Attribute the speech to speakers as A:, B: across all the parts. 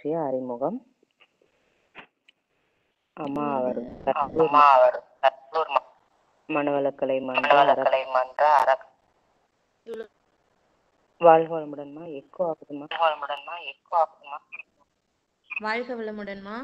A: பற்றிய அறிமுகம் அம்மா அவர்
B: அம்மா அவர் கரூர் ம-
A: மனவளக்கலை மன்ற
B: மனவளக்கலை மன்ற அறக்
A: வாழ்க வளமுடன்மா எக்கோ ஆகுதுமா
B: வளமுடன்மா எக்கோ ஆகுமா
C: வாழ்க வளமுடன்மா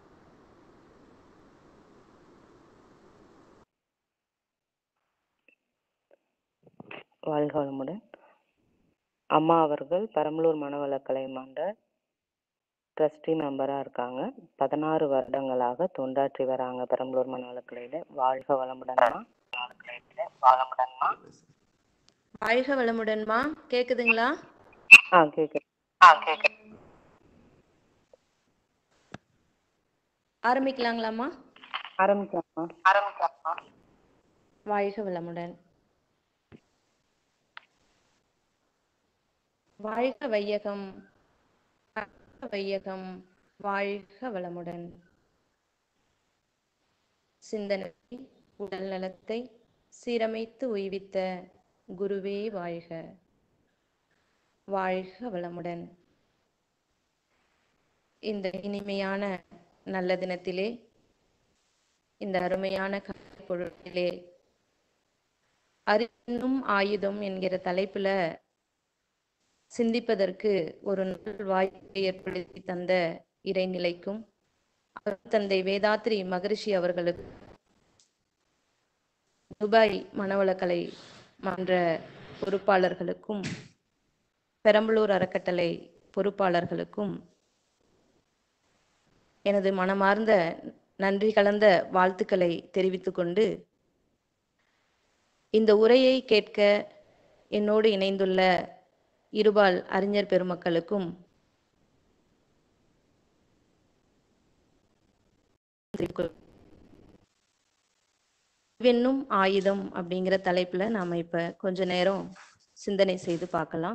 A: வாழ்க வளமுடன் அம்மா அவர்கள் பெரம்பலூர் மனவளக்கலை மன்ற ட்ரஸ்டி மெம்பரா இருக்காங்க பதினாறு வருடங்களாக தொண்டாற்றி வராங்க பெரம்பலூர் மனவளக்கலையில வாழ்க வளமுடன்மா
B: வளமுடன்மா
C: வாழ்க வளமுடன்மா கேக்குதுங்களா
A: ஆ கேக்குது
B: ஆ கேக்கு
C: ஆரம்பிக்கலாங்களாம்மா
A: ஆரம்பிக்கலாமா
B: ஆரம்பிக்கலாமா
C: வாழ்க வளமுடன் வாழ்க வையகம் வாழ்க வையகம் வாழ்க வளமுடன் சிந்தனை உடல் நலத்தை சீரமைத்து உய்வித்த குருவே வாழ்க வாழ்க வளமுடன் இந்த இனிமையான நல்ல தினத்திலே இந்த அருமையான காலை பொழுதிலே அறிந்தும் ஆயுதம் என்கிற தலைப்புல சிந்திப்பதற்கு ஒரு நல் வாய்ப்பை ஏற்படுத்தி தந்த இறைநிலைக்கும் தந்தை வேதாத்ரி மகரிஷி அவர்களுக்கு துபாய் மனவளக்கலை மன்ற பொறுப்பாளர்களுக்கும் பெரம்பலூர் அறக்கட்டளை பொறுப்பாளர்களுக்கும் எனது மனமார்ந்த நன்றி கலந்த வாழ்த்துக்களை தெரிவித்துக் கொண்டு இந்த உரையை கேட்க என்னோடு இணைந்துள்ள இருபால் அறிஞர் பெருமக்களுக்கும் வெண்ணும் ஆயுதம் அப்படிங்கிற தலைப்புல நாம இப்ப கொஞ்ச நேரம் சிந்தனை செய்து பார்க்கலாம்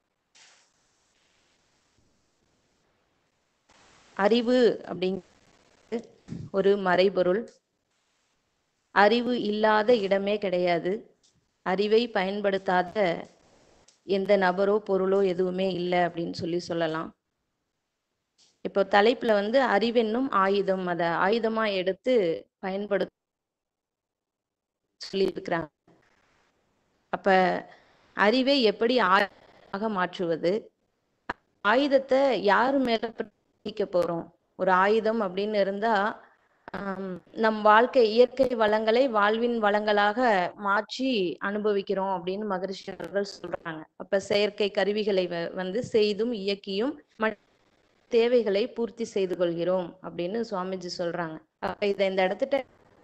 C: அறிவு அப்படிங்கிறது ஒரு மறைபொருள் அறிவு இல்லாத இடமே கிடையாது அறிவை பயன்படுத்தாத எந்த நபரோ பொருளோ எதுவுமே இல்லை அப்படின்னு சொல்லி சொல்லலாம் இப்போ தலைப்புல வந்து அறிவென்னும் ஆயுதம் அதை ஆயுதமா எடுத்து பயன்படுத்த சொல்லி இருக்கிறாங்க அப்ப அறிவை எப்படி ஆயுதமாக மாற்றுவது ஆயுதத்தை யாரு மேல பிரயோகிக்க போறோம் ஒரு ஆயுதம் அப்படின்னு இருந்தா ஆம், நம் வாழ்க்கை இயற்கை வளங்களை வாழ்வின் வளங்களாக மாற்றி அனுபவிக்கிறோம் அப்படின்னு மகரிஷி அவர்கள் சொல்றாங்க அப்ப செயற்கை கருவிகளை வ- வந்து செய்தும் இயக்கியும் மனித தேவைகளை பூர்த்தி செய்து கொள்கிறோம் அப்படின்னு சுவாமிஜி சொல்றாங்க அப்ப இதை இந்த இடத்துட்ட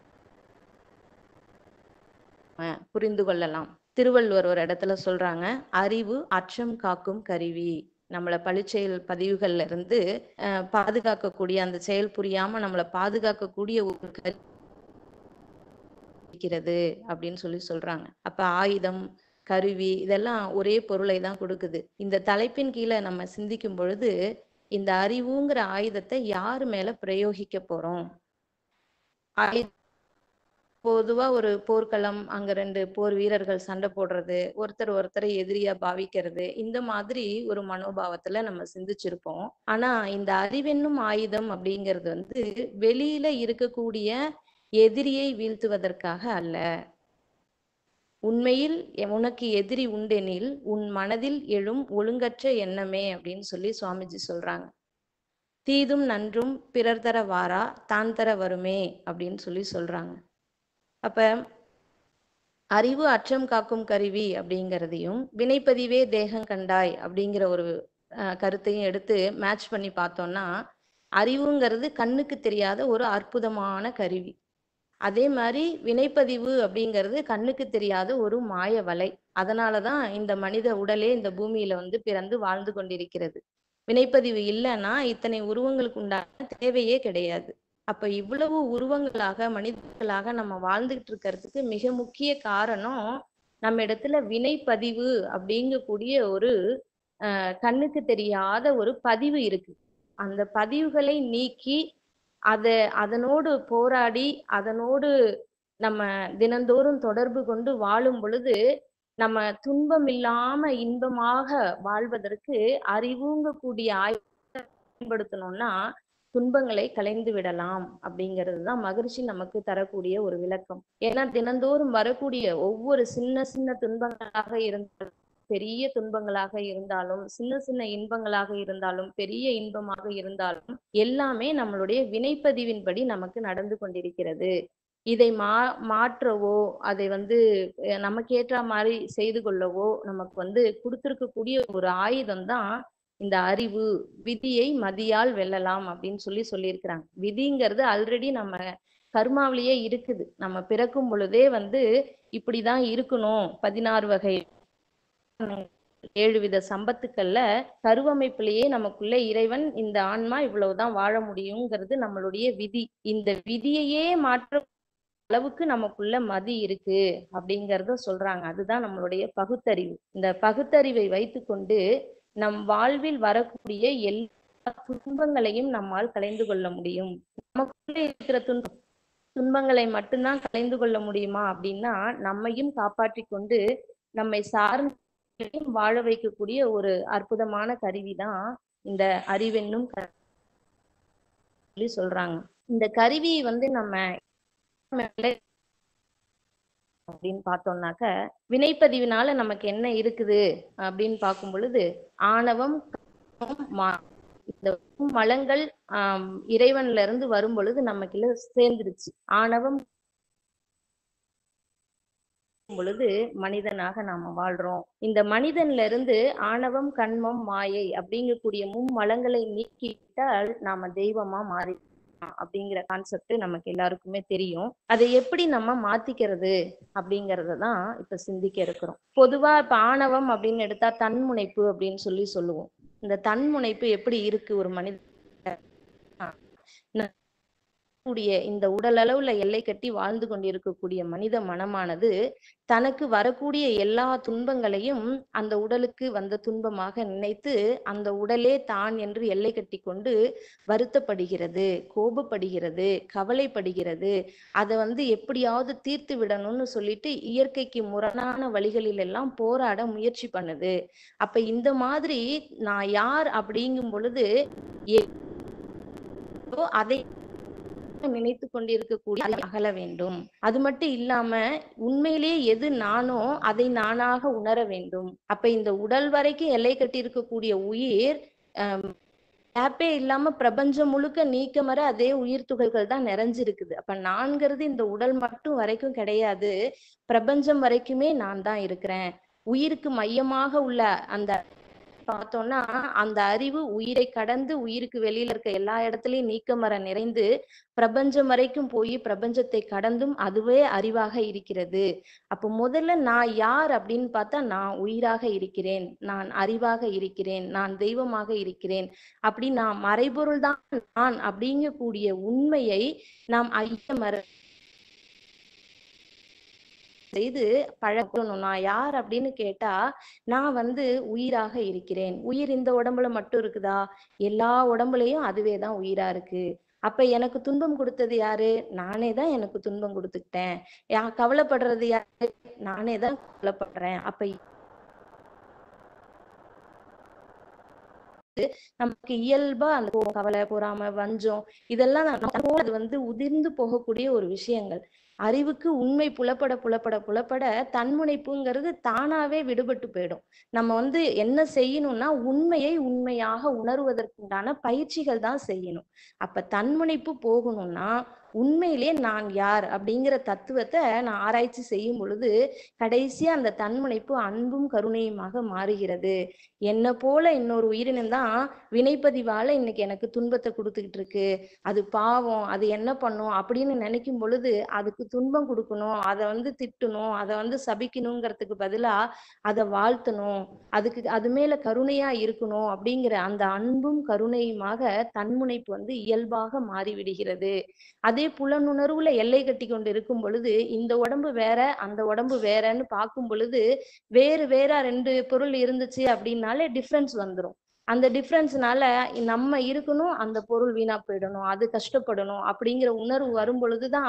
C: அஹ், புரிந்து கொள்ளலாம் திருவள்ளுவர் ஒரு இடத்துல சொல்றாங்க அறிவு அச்சம் காக்கும் கருவி நம்மள பழிச்செயல் பதிவுகள்ல இருந்து அஹ், பாதுகாக்கக்கூடிய அந்த செயல் புரியாம நம்மளை பாதுகாக்கக்கூடிய ஒரு கருவி இருக்கிறது அப்படின்னு சொல்லி சொல்றாங்க அப்ப ஆயுதம் கருவி இதெல்லாம் ஒரே பொருளை தான் கொடுக்குது இந்த தலைப்பின் கீழே நம்ம சிந்திக்கும் பொழுது இந்த அறிவுங்கிற ஆயுதத்தை யாரு மேல பிரயோகிக்க போறோம் ஆயு- பொதுவா ஒரு போர்க்களம் அங்க ரெண்டு போர் வீரர்கள் சண்டை போடுறது ஒருத்தர் ஒருத்தரை எதிரியா பாவிக்கிறது இந்த மாதிரி ஒரு மனோபாவத்துல நம்ம சிந்திச்சிருப்போம் ஆனா இந்த அறிவென்னும் ஆயுதம் அப்படிங்கிறது வந்து வெளியில இருக்கக்கூடிய எதிரியை வீழ்த்துவதற்காக அல்ல உண்மையில் எ- உனக்கு எதிரி உண்டெனில் உன் மனதில் எழும் ஒழுங்கற்ற எண்ணமே அப்படின்னு சொல்லி சுவாமிஜி சொல்றாங்க தீதும் நன்றும் பிறர் தர வாரா தான் தர வருமே அப்படின்னு சொல்லி சொல்றாங்க அப்ப அறிவு அச்சம் காக்கும் கருவி அப்படிங்கிறதையும் வினைப்பதிவே தேகம் கண்டாய் அப்படிங்கிற ஒரு அஹ், கருத்தையும் எடுத்து மேட்ச் பண்ணி பார்த்தோம்னா அறிவுங்கிறது கண்ணுக்கு தெரியாத ஒரு அற்புதமான கருவி அதே மாதிரி வினைப்பதிவு அப்படிங்கிறது கண்ணுக்கு தெரியாத ஒரு மாய வலை அதனாலதான் இந்த மனித உடலே இந்த பூமியில வந்து பிறந்து வாழ்ந்து கொண்டிருக்கிறது வினைப்பதிவு இல்லைன்னா இத்தனை உருவங்களுக்கு உண்டான தேவையே கிடையாது அப்ப இவ்வளவு உருவங்களாக மனிதர்களாக நம்ம வாழ்ந்துகிட்டு இருக்கிறதுக்கு மிக முக்கிய காரணம் நம்ம இடத்துல வினைப்பதிவு அப்படிங்கக்கூடிய ஒரு அஹ், கண்ணுக்கு தெரியாத ஒரு பதிவு இருக்கு அந்த பதிவுகளை நீக்கி அத அதனோடு போராடி அதனோடு நம்ம தினந்தோறும் தொடர்பு கொண்டு வாழும் பொழுது நம்ம துன்பம் இல்லாம இன்பமாக வாழ்வதற்கு அறிவுங்க கூடிய ஆயுதம் பயன்படுத்தணும்னா துன்பங்களை களைந்து விடலாம் அப்படிங்கிறது தான் மகிழ்ச்சி நமக்கு தரக்கூடிய ஒரு விளக்கம் ஏன்னா தினந்தோறும் வரக்கூடிய ஒவ்வொரு சின்ன சின்ன துன்பங்களாக இருந்தாலும் பெரிய துன்பங்களாக இருந்தாலும் சின்ன சின்ன இன்பங்களாக இருந்தாலும் பெரிய இன்பமாக இருந்தாலும் எல்லாமே நம்மளுடைய வினைப்பதிவின்படி நமக்கு நடந்து கொண்டிருக்கிறது இதை மா மாற்றவோ அதை வந்து அஹ், நமக்கு ஏற்ற மாதிரி செய்து கொள்ளவோ நமக்கு வந்து கொடுத்திருக்கக்கூடிய ஒரு ஆயுதம் தான் இந்த அறிவு விதியை மதியால் வெல்லலாம் அப்படின்னு சொல்லி சொல்லியிருக்கிறாங்க விதிங்கிறது ஆல்ரெடி நம்ம கர்மாவிலேயே இருக்குது நம்ம பிறக்கும் பொழுதே வந்து இப்படிதான் இருக்கணும் பதினாறு வகை ஏழு வித சம்பத்துக்கள்ல கருவமைப்பிலேயே நமக்குள்ள இறைவன் இந்த ஆன்மா இவ்வளவுதான் வாழ முடியுங்கிறது நம்மளுடைய விதி இந்த விதியையே மாற்ற அளவுக்கு நமக்குள்ள மதி இருக்கு அப்படிங்கறத சொல்றாங்க அதுதான் நம்மளுடைய பகுத்தறிவு இந்த பகுத்தறிவை வைத்துக்கொண்டு நம் வாழ்வில் வரக்கூடிய எல்லா துன்பங்களையும் நம்மால் கலைந்து கொள்ள முடியும் நமக்குள்ள இருக்கிற துன்பம் துன்பங்களை மட்டும்தான் கலைந்து கொள்ள முடியுமா அப்படின்னா நம்மையும் காப்பாற்றி கொண்டு நம்மை சார்ந்து வாழ வைக்கக்கூடிய ஒரு அற்புதமான கருவிதான் இந்த அறிவென்னும் க- சொல்லி சொல்றாங்க இந்த கருவி வந்து நம்ம அப்படின்னு பார்த்தோம்னாக்க வினைப்பதிவினால நமக்கு என்ன இருக்குது அப்படின்னு பார்க்கும் பொழுது ஆணவம் கர்வம், மா- இந்த மலங்கள் ஆஹ் இறைவன்ல இருந்து வரும் பொழுது நமக்குள்ள சேர்ந்துருச்சு ஆணவம் பொழுது மனிதனாக நாம வாழ்றோம் இந்த மனிதன்ல இருந்து ஆணவம் கண்மம் மாயை அப்படிங்கக்கூடிய மும்மலங்களை நீக்கிட்டால் நாம தெய்வமா மாறி அப்படிங்கிற கான்செப்ட் நமக்கு எல்லாருக்குமே தெரியும் அதை எப்படி நம்ம மாத்திக்கிறது அப்படிங்கறத தான் இப்ப சிந்திக்க இருக்கிறோம் பொதுவா இப்ப ஆணவம் அப்படின்னு எடுத்தா தன்முனைப்பு அப்படின்னு சொல்லி சொல்லுவோம் இந்த தன்முனைப்பு எப்படி இருக்கு ஒரு மனித கூடிய இந்த உடல் அளவுல எல்லை கட்டி வாழ்ந்து கொண்டிருக்கக்கூடிய மனித மனமானது தனக்கு வரக்கூடிய எல்லா துன்பங்களையும் அந்த உடலுக்கு வந்த துன்பமாக நினைத்து அந்த உடலே தான் என்று எல்லை கட்டி கொண்டு வருத்தப்படுகிறது கோபப்படுகிறது கவலைப்படுகிறது அதை வந்து எப்படியாவது தீர்த்து விடணும்னு சொல்லிட்டு இயற்கைக்கு முரணான வழிகளில் எல்லாம் போராட முயற்சி பண்ணுது அப்ப இந்த மாதிரி நான் யார் அப்படிங்கும் பொழுது ஏ- அதை நினைத்து கொண்டிருக்கக்கூடிய அதை அகல வேண்டும் அது மட்டும் இல்லாம உண்மையிலேயே எது நானோ அதை நானாக உணர வேண்டும் அப்ப இந்த உடல் வரைக்கும் எல்லை கட்டி இருக்கக்கூடிய உயிர் கேப்பே இல்லாம பிரபஞ்சம் முழுக்க நீக்கமர அதே உயிர் துகள்கள் தான் நிறைஞ்சிருக்குது அப்ப நான்கிறது இந்த உடல் மட்டும் வரைக்கும் கிடையாது பிரபஞ்சம் வரைக்குமே நான் தான் இருக்கிறேன் உயிருக்கு மையமாக உள்ள அந்த பார்த்தோம்னா அந்த அறிவு உயிரை கடந்து உயிருக்கு வெளியில இருக்க எல்லா இடத்துலயும் நீக்கமர நிறைந்து பிரபஞ்சம் வரைக்கும் போய் பிரபஞ்சத்தை கடந்தும் அதுவே அறிவாக இருக்கிறது அப்போ முதல்ல நான் யார் அப்படின்னு பார்த்தா நான் உயிராக இருக்கிறேன் நான் அறிவாக இருக்கிறேன் நான் தெய்வமாக இருக்கிறேன் அப்படி நான் மறைபொருள் தான் நான் அப்படிங்கக்கூடிய உண்மையை நாம் ஐயமர செய்து பழக்கணும் நான் யார் அப்படின்னு கேட்டா நான் வந்து உயிராக இருக்கிறேன் உயிர் இந்த உடம்புல மட்டும் இருக்குதா எல்லா உடம்புலயும் அதுவே தான் உயிரா இருக்கு அப்ப எனக்கு துன்பம் கொடுத்தது யாரு நானே தான் எனக்கு துன்பம் கொடுத்துக்கிட்டேன் யா கவலைப்படுறது யாரு நானே தான் கவலைப்படுறேன் அப்ப நமக்கு இயல்பா அந்த கோவம், கவலை பொறாமை வஞ்சம் இதெல்லாம் நம்ம- அது வந்து உதிர்ந்து போகக்கூடிய ஒரு விஷயங்கள் அறிவுக்கு உண்மை புலப்பட புலப்பட புலப்பட தன்முனைப்புங்கிறது தானாவே விடுபட்டு போயிடும் நம்ம வந்து என்ன செய்யணும்னா உண்மையை உண்மையாக உணர்வதற்குண்டான பயிற்சிகள் தான் செய்யணும் அப்ப தன்முனைப்பு போகணும்னா உண்மையிலே நான் யார் அப்படிங்கிற தத்துவத்தை நான் ஆராய்ச்சி செய்யும் பொழுது கடைசியா அந்த தன்முனைப்பு அன்பும் கருணையுமாக மாறுகிறது என்ன போல இன்னொரு உயிரினம் தான் வினைப்பதிவால இன்னைக்கு எனக்கு துன்பத்தை கொடுத்துக்கிட்டு இருக்கு அது பாவம் அது என்ன பண்ணும் அப்படின்னு நினைக்கும் பொழுது அதுக்கு துன்பம் கொடுக்கணும் அதை வந்து திட்டணும் அதை வந்து சபிக்கணுங்கிறதுக்கு பதிலா அதை வாழ்த்தணும் அதுக்கு அது மேல கருணையா இருக்கணும் அப்படிங்கிற அந்த அன்பும் கருணையுமாக தன்முனைப்பு வந்து இயல்பாக மாறிவிடுகிறது அதே புலனுணர்வுல எல்லை கட்டி கொண்டு இருக்கும் பொழுது இந்த உடம்பு வேற அந்த உடம்பு வேறன்னு பார்க்கும் பொழுது வேறு வேற ரெண்டு பொருள் இருந்துச்சு அப்படின்னாலே டிஃப்ரென்ஸ் வந்துரும் அந்த டிஃப்ரென்ஸ்னால நம்ம இருக்கணும் அந்த பொருள் வீணா போயிடணும் அது கஷ்டப்படணும் அப்படிங்கிற உணர்வு வரும் பொழுதுதான்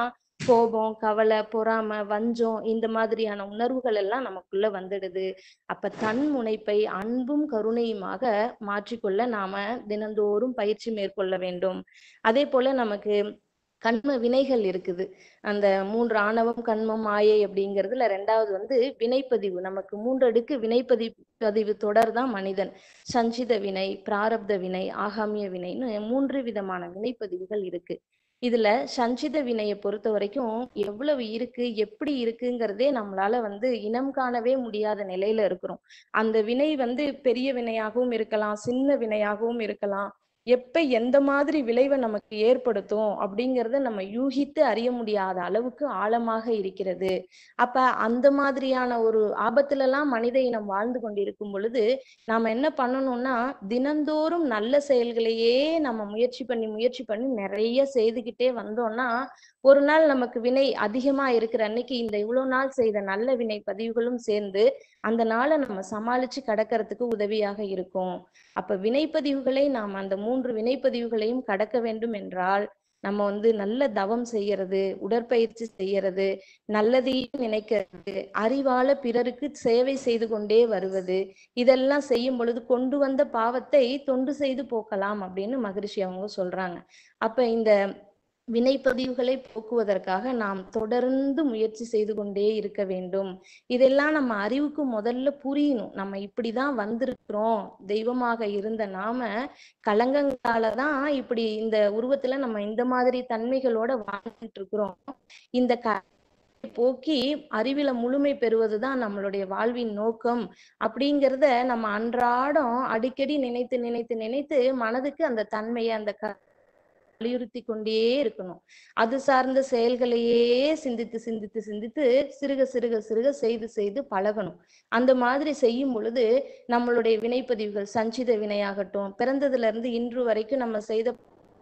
C: கோபம் கவலை பொறாமை வஞ்சம் இந்த மாதிரியான உணர்வுகள் எல்லாம் நமக்குள்ள வந்துடுது அப்ப தன் முனைப்பை அன்பும் கருணையுமாக மாற்றிக்கொள்ள நாம தினந்தோறும் பயிற்சி மேற்கொள்ள வேண்டும் அதே போல நமக்கு கண்ம வினைகள் இருக்குது அந்த மூன்று ஆணவம் கண்மம் மாயை அப்படிங்கிறதுல ரெண்டாவது வந்து வினைப்பதிவு நமக்கு மூன்று அடுக்கு வினைப்பதி பதிவு தொடர் தான் மனிதன் சஞ்சித வினை பிராரப்த வினை ஆகாமிய வினைன்னு மூன்று விதமான வினைப்பதிவுகள் இருக்கு இதுல சஞ்சித வினையை பொறுத்த வரைக்கும் எவ்வளவு இருக்கு எப்படி இருக்குங்கிறதே நம்மளால வந்து இனம் காணவே முடியாத நிலையில இருக்கிறோம் அந்த வினை வந்து பெரிய வினையாகவும் இருக்கலாம் சின்ன வினையாகவும் இருக்கலாம் எப்ப எந்த மாதிரி விளைவை நமக்கு ஏற்படுத்தும் அப்படிங்கறத நம்ம யூகித்து அறிய முடியாத அளவுக்கு ஆழமாக இருக்கிறது அப்ப அந்த மாதிரியான ஒரு ஆபத்துல எல்லாம் மனித இனம் வாழ்ந்து கொண்டிருக்கும் பொழுது நாம என்ன பண்ணணும்னா தினந்தோறும் நல்ல செயல்களையே நம்ம முயற்சி பண்ணி முயற்சி பண்ணி நிறைய செய்துகிட்டே வந்தோம்னா ஒரு நாள் நமக்கு வினை அதிகமா இருக்கிற அன்னைக்கு இந்த இவ்வளவு நாள் செய்த நல்ல வினை பதிவுகளும் சேர்ந்து அந்த நாளை நம்ம சமாளிச்சு கடக்கிறதுக்கு உதவியாக இருக்கும் அப்ப வினைப்பதிவுகளை நாம் அந்த மூன்று வினைப்பதிவுகளையும் கடக்க வேண்டும் என்றால் நம்ம வந்து நல்ல தவம் செய்யறது உடற்பயிற்சி செய்யறது நல்லதையும் நினைக்கிறது அறிவால பிறருக்கு சேவை செய்து கொண்டே வருவது இதெல்லாம் செய்யும் பொழுது கொண்டு வந்த பாவத்தை தொண்டு செய்து போக்கலாம் அப்படின்னு மகரிஷி அவங்க சொல்றாங்க அப்ப இந்த வினைப்பதிவுகளை போக்குவதற்காக நாம் தொடர்ந்து முயற்சி செய்து கொண்டே இருக்க வேண்டும் இதெல்லாம் நம்ம அறிவுக்கு முதல்ல புரியணும் நம்ம இப்படிதான் வந்திருக்கிறோம் தெய்வமாக இருந்த நாம கலங்கங்களால தான் இப்படி இந்த உருவத்துல நம்ம இந்த மாதிரி தன்மைகளோட வாழ்ந்துட்டு இருக்கிறோம் இந்த க போக்கி அறிவில முழுமை பெறுவதுதான் நம்மளுடைய வாழ்வின் நோக்கம் அப்படிங்கிறத நம்ம அன்றாடம் அடிக்கடி நினைத்து நினைத்து நினைத்து மனதுக்கு அந்த தன்மையை அந்த க வலியுறுத்தி கொண்டே இருக்கணும் அது சார்ந்த செயல்களையே சிந்தித்து சிந்தித்து சிந்தித்து சிறுக சிறுக சிறுக செய்து செய்து பழகணும் அந்த மாதிரி செய்யும் பொழுது நம்மளுடைய வினைப்பதிவுகள் சஞ்சித வினையாகட்டும் பிறந்ததுல இருந்து இன்று வரைக்கும் நம்ம செய்த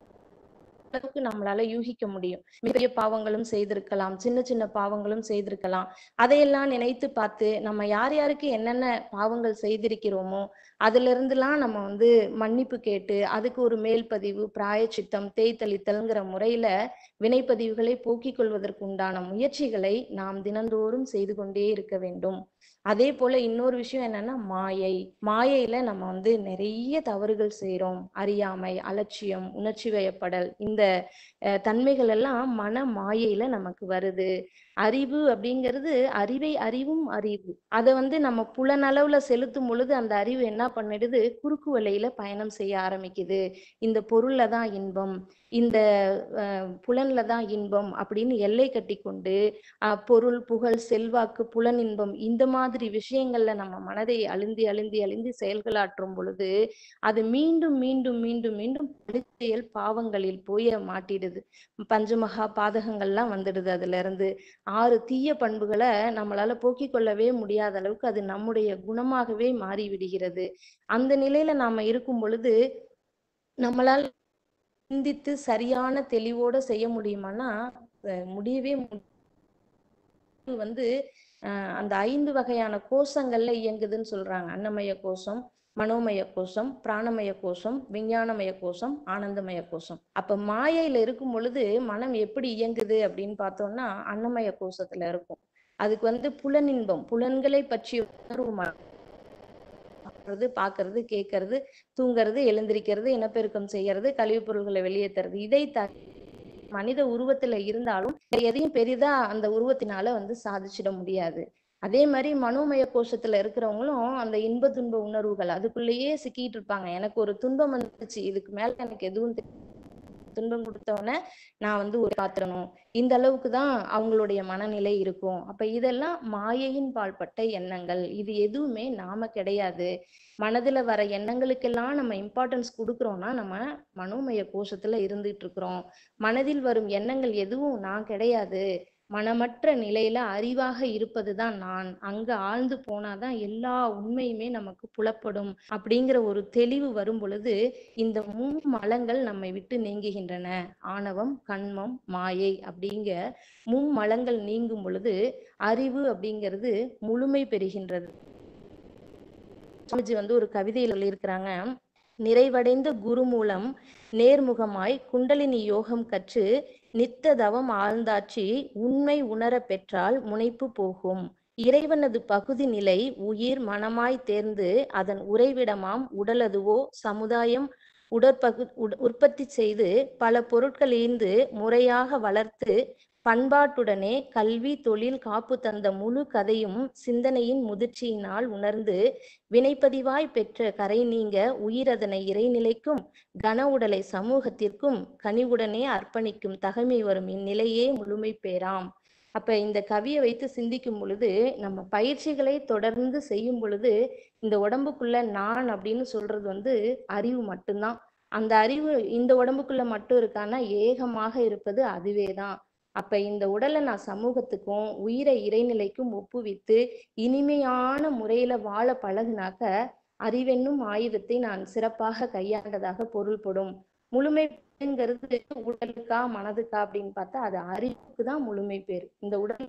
C: அளவுக்கு நம்மளால யூகிக்க முடியும் பெரிய பாவங்களும் செய்திருக்கலாம் சின்ன சின்ன பாவங்களும் செய்திருக்கலாம் அதையெல்லாம் நினைத்து பார்த்து நம்ம யார் யாருக்கு என்னென்ன பாவங்கள் செய்திருக்கிறோமோ அதுல இருந்துலாம் நம்ம வந்து மன்னிப்பு கேட்டு அதுக்கு ஒரு மேல் பதிவு பிராயச்சித்தம் தேய்த்தளித்தல்ங்கிற முறையில வினைப்பதிவுகளை போக்கிக் கொள்வதற்கு உண்டான முயற்சிகளை நாம் தினந்தோறும் செய்து கொண்டே இருக்க வேண்டும் அதே போல இன்னொரு விஷயம் என்னன்னா மாயை மாயையில நம்ம வந்து நிறைய தவறுகள் செய்றோம் அறியாமை அலட்சியம் உணர்ச்சி வயப்படல் இந்த அஹ், தன்மைகள் எல்லாம் மன மாயையில நமக்கு வருது அறிவு அப்படிங்கிறது அறிவை அறிவும் அறிவு அதை வந்து நம்ம புலனளவுல செலுத்தும் பொழுது அந்த அறிவு என்ன பண்ணிடுது குறுக்கு வழியில பயணம் செய்ய ஆரம்பிக்குது இந்த பொருள்ல தான் இன்பம் இந்த அஹ், புலன்ல தான் இன்பம் அப்படின்னு எல்லை கட்டி கொண்டு அஹ், பொருள் புகழ் செல்வாக்கு புலன் இன்பம் இந்த மாதிரி விஷயங்கள்ல நம்ம மனதை அழுந்தி அழுந்தி அழுந்தி செயல்களாற்றும் பொழுது அது மீண்டும் மீண்டும் மீண்டும் மீண்டும் பழிச்செயல் பாவங்களில் போய் மாட்டிடுது பஞ்சமகா பாதகங்கள்லாம் வந்துடுது அதுல இருந்து ஆறு தீய பண்புகளை நம்மளால போக்கிக் கொள்ளவே முடியாத அளவுக்கு அது நம்முடைய குணமாகவே மாறி விடுகிறது அந்த நிலையில நாம இருக்கும் பொழுது நம்மளால் சிந்தித்து சரியான தெளிவோட செய்ய முடியுமான்னா அஹ் முடியவே முடியாது. வந்து அஹ் அந்த ஐந்து வகையான கோஷங்கள்ல இயங்குதுன்னு சொல்றாங்க அன்னமய கோஷம் மனோமய கோஷம் பிராணமய கோஷம் விஞ்ஞானமய கோஷம் ஆனந்தமய கோஷம் அப்ப மாயையில இருக்கும் பொழுது மனம் எப்படி இயங்குது அப்படின்னு பார்த்தோம்னா அன்னமய கோஷத்துல இருக்கும் அதுக்கு வந்து புலனின்பம் புலன்களை பற்றிய உணர்வு ம- பார்க்கறது பாக்குறது கேட்கறது தூங்குறது எழுந்திருக்கிறது இனப்பெருக்கம் செய்யறது கழிவுப் பொருள்களை வெளியேற்றுறது இதை த மனித உருவத்துல இருந்தாலும் வேற எதையும் பெரிதா அந்த உருவத்தினால வந்து சாதிச்சிட முடியாது அதே மாதிரி மனோமய கோஷத்துல இருக்கிறவங்களும் அந்த இன்ப துன்ப உணர்வுகள் அதுக்குள்ளேயே சிக்கிட்டு இருப்பாங்க எனக்கு ஒரு துன்பம் வந்துச்சு இதுக்கு மேல எனக்கு எதுவும் தெ- துன்பம் கொடுத்தவன நான் வந்து ஒரு காத்துறணும் இந்த அளவுக்கு தான் அவங்களுடைய மனநிலை இருக்கும் அப்ப இதெல்லாம் மாயையின் பால்பட்ட எண்ணங்கள் இது எதுவுமே நாம கிடையாது மனதுல வர எண்ணங்களுக்கெல்லாம் நம்ம இம்பார்ட்டன்ஸ் கொடுக்குறோம்னா நம்ம மனோமய கோஷத்துல இருந்துட்டு இருக்கிறோம் மனதில் வரும் எண்ணங்கள் எதுவும் நான் கிடையாது மனமற்ற நிலையில அறிவாக இருப்பதுதான் நான் அங்க ஆழ்ந்து போனாதான் எல்லா உண்மையுமே நமக்கு புலப்படும் அப்படிங்கிற ஒரு தெளிவு வரும் பொழுது இந்த மும்மலங்கள் நம்மை விட்டு நீங்குகின்றன ஆணவம் கண்மம் மாயை அப்படிங்க மும்மலங்கள் நீங்கும் பொழுது அறிவு அப்படிங்கிறது முழுமை பெறுகின்றது சுவாமிஜி வந்து ஒரு கவிதையில் சொல்லியிருக்கிறாங்க நிறைவடைந்த குரு மூலம் நேர்முகமாய் குண்டலினி யோகம் கற்று நித்த தவம் ஆழ்ந்தாற்றி உண்மை உணரப் பெற்றால் முனைப்பு போகும் இறைவனது பகுதி நிலை உயிர் மனமாய் தேர்ந்து அதன் உறைவிடமாம் உடலதுவோ சமுதாயம் உடற்பகு உட்- உற்பத்தி செய்து பல பொருட்கள் ஈர்ந்து முறையாக வளர்த்து பண்பாட்டுடனே கல்வி தொழில் காப்பு தந்த முழு கதையும் சிந்தனையின் முதிர்ச்சியினால் உணர்ந்து வினைப்பதிவாய் பெற்ற கரை நீங்க உயிரதனை இறைநிலைக்கும் கன உடலை சமூகத்திற்கும் கனிவுடனே அர்ப்பணிக்கும் தகமை வரும் இந்நிலையே முழுமை பெறாம் அப்ப இந்த கவியை வைத்து சிந்திக்கும் பொழுது நம்ம பயிற்சிகளை தொடர்ந்து செய்யும் பொழுது இந்த உடம்புக்குள்ள நான் அப்படின்னு சொல்றது வந்து அறிவு மட்டும்தான் அந்த அறிவு இந்த உடம்புக்குள்ள மட்டும் இருக்கான்னா ஏகமாக இருப்பது அதுவேதான் அப்ப இந்த உடலை நான் சமூகத்துக்கும் உயிரை இறைநிலைக்கும் ஒப்புவித்து இனிமையான முறையில வாழ பழகுனாக்க அறிவென்னும் ஆயுதத்தை நான் சிறப்பாக கையாண்டதாக பொருள்படும் முழுமைங்கிறது உடலுக்கா மனதுக்கா அப்படின்னு பார்த்தா அது அறிவுக்கு தான் முழுமை பேர் இந்த உடல்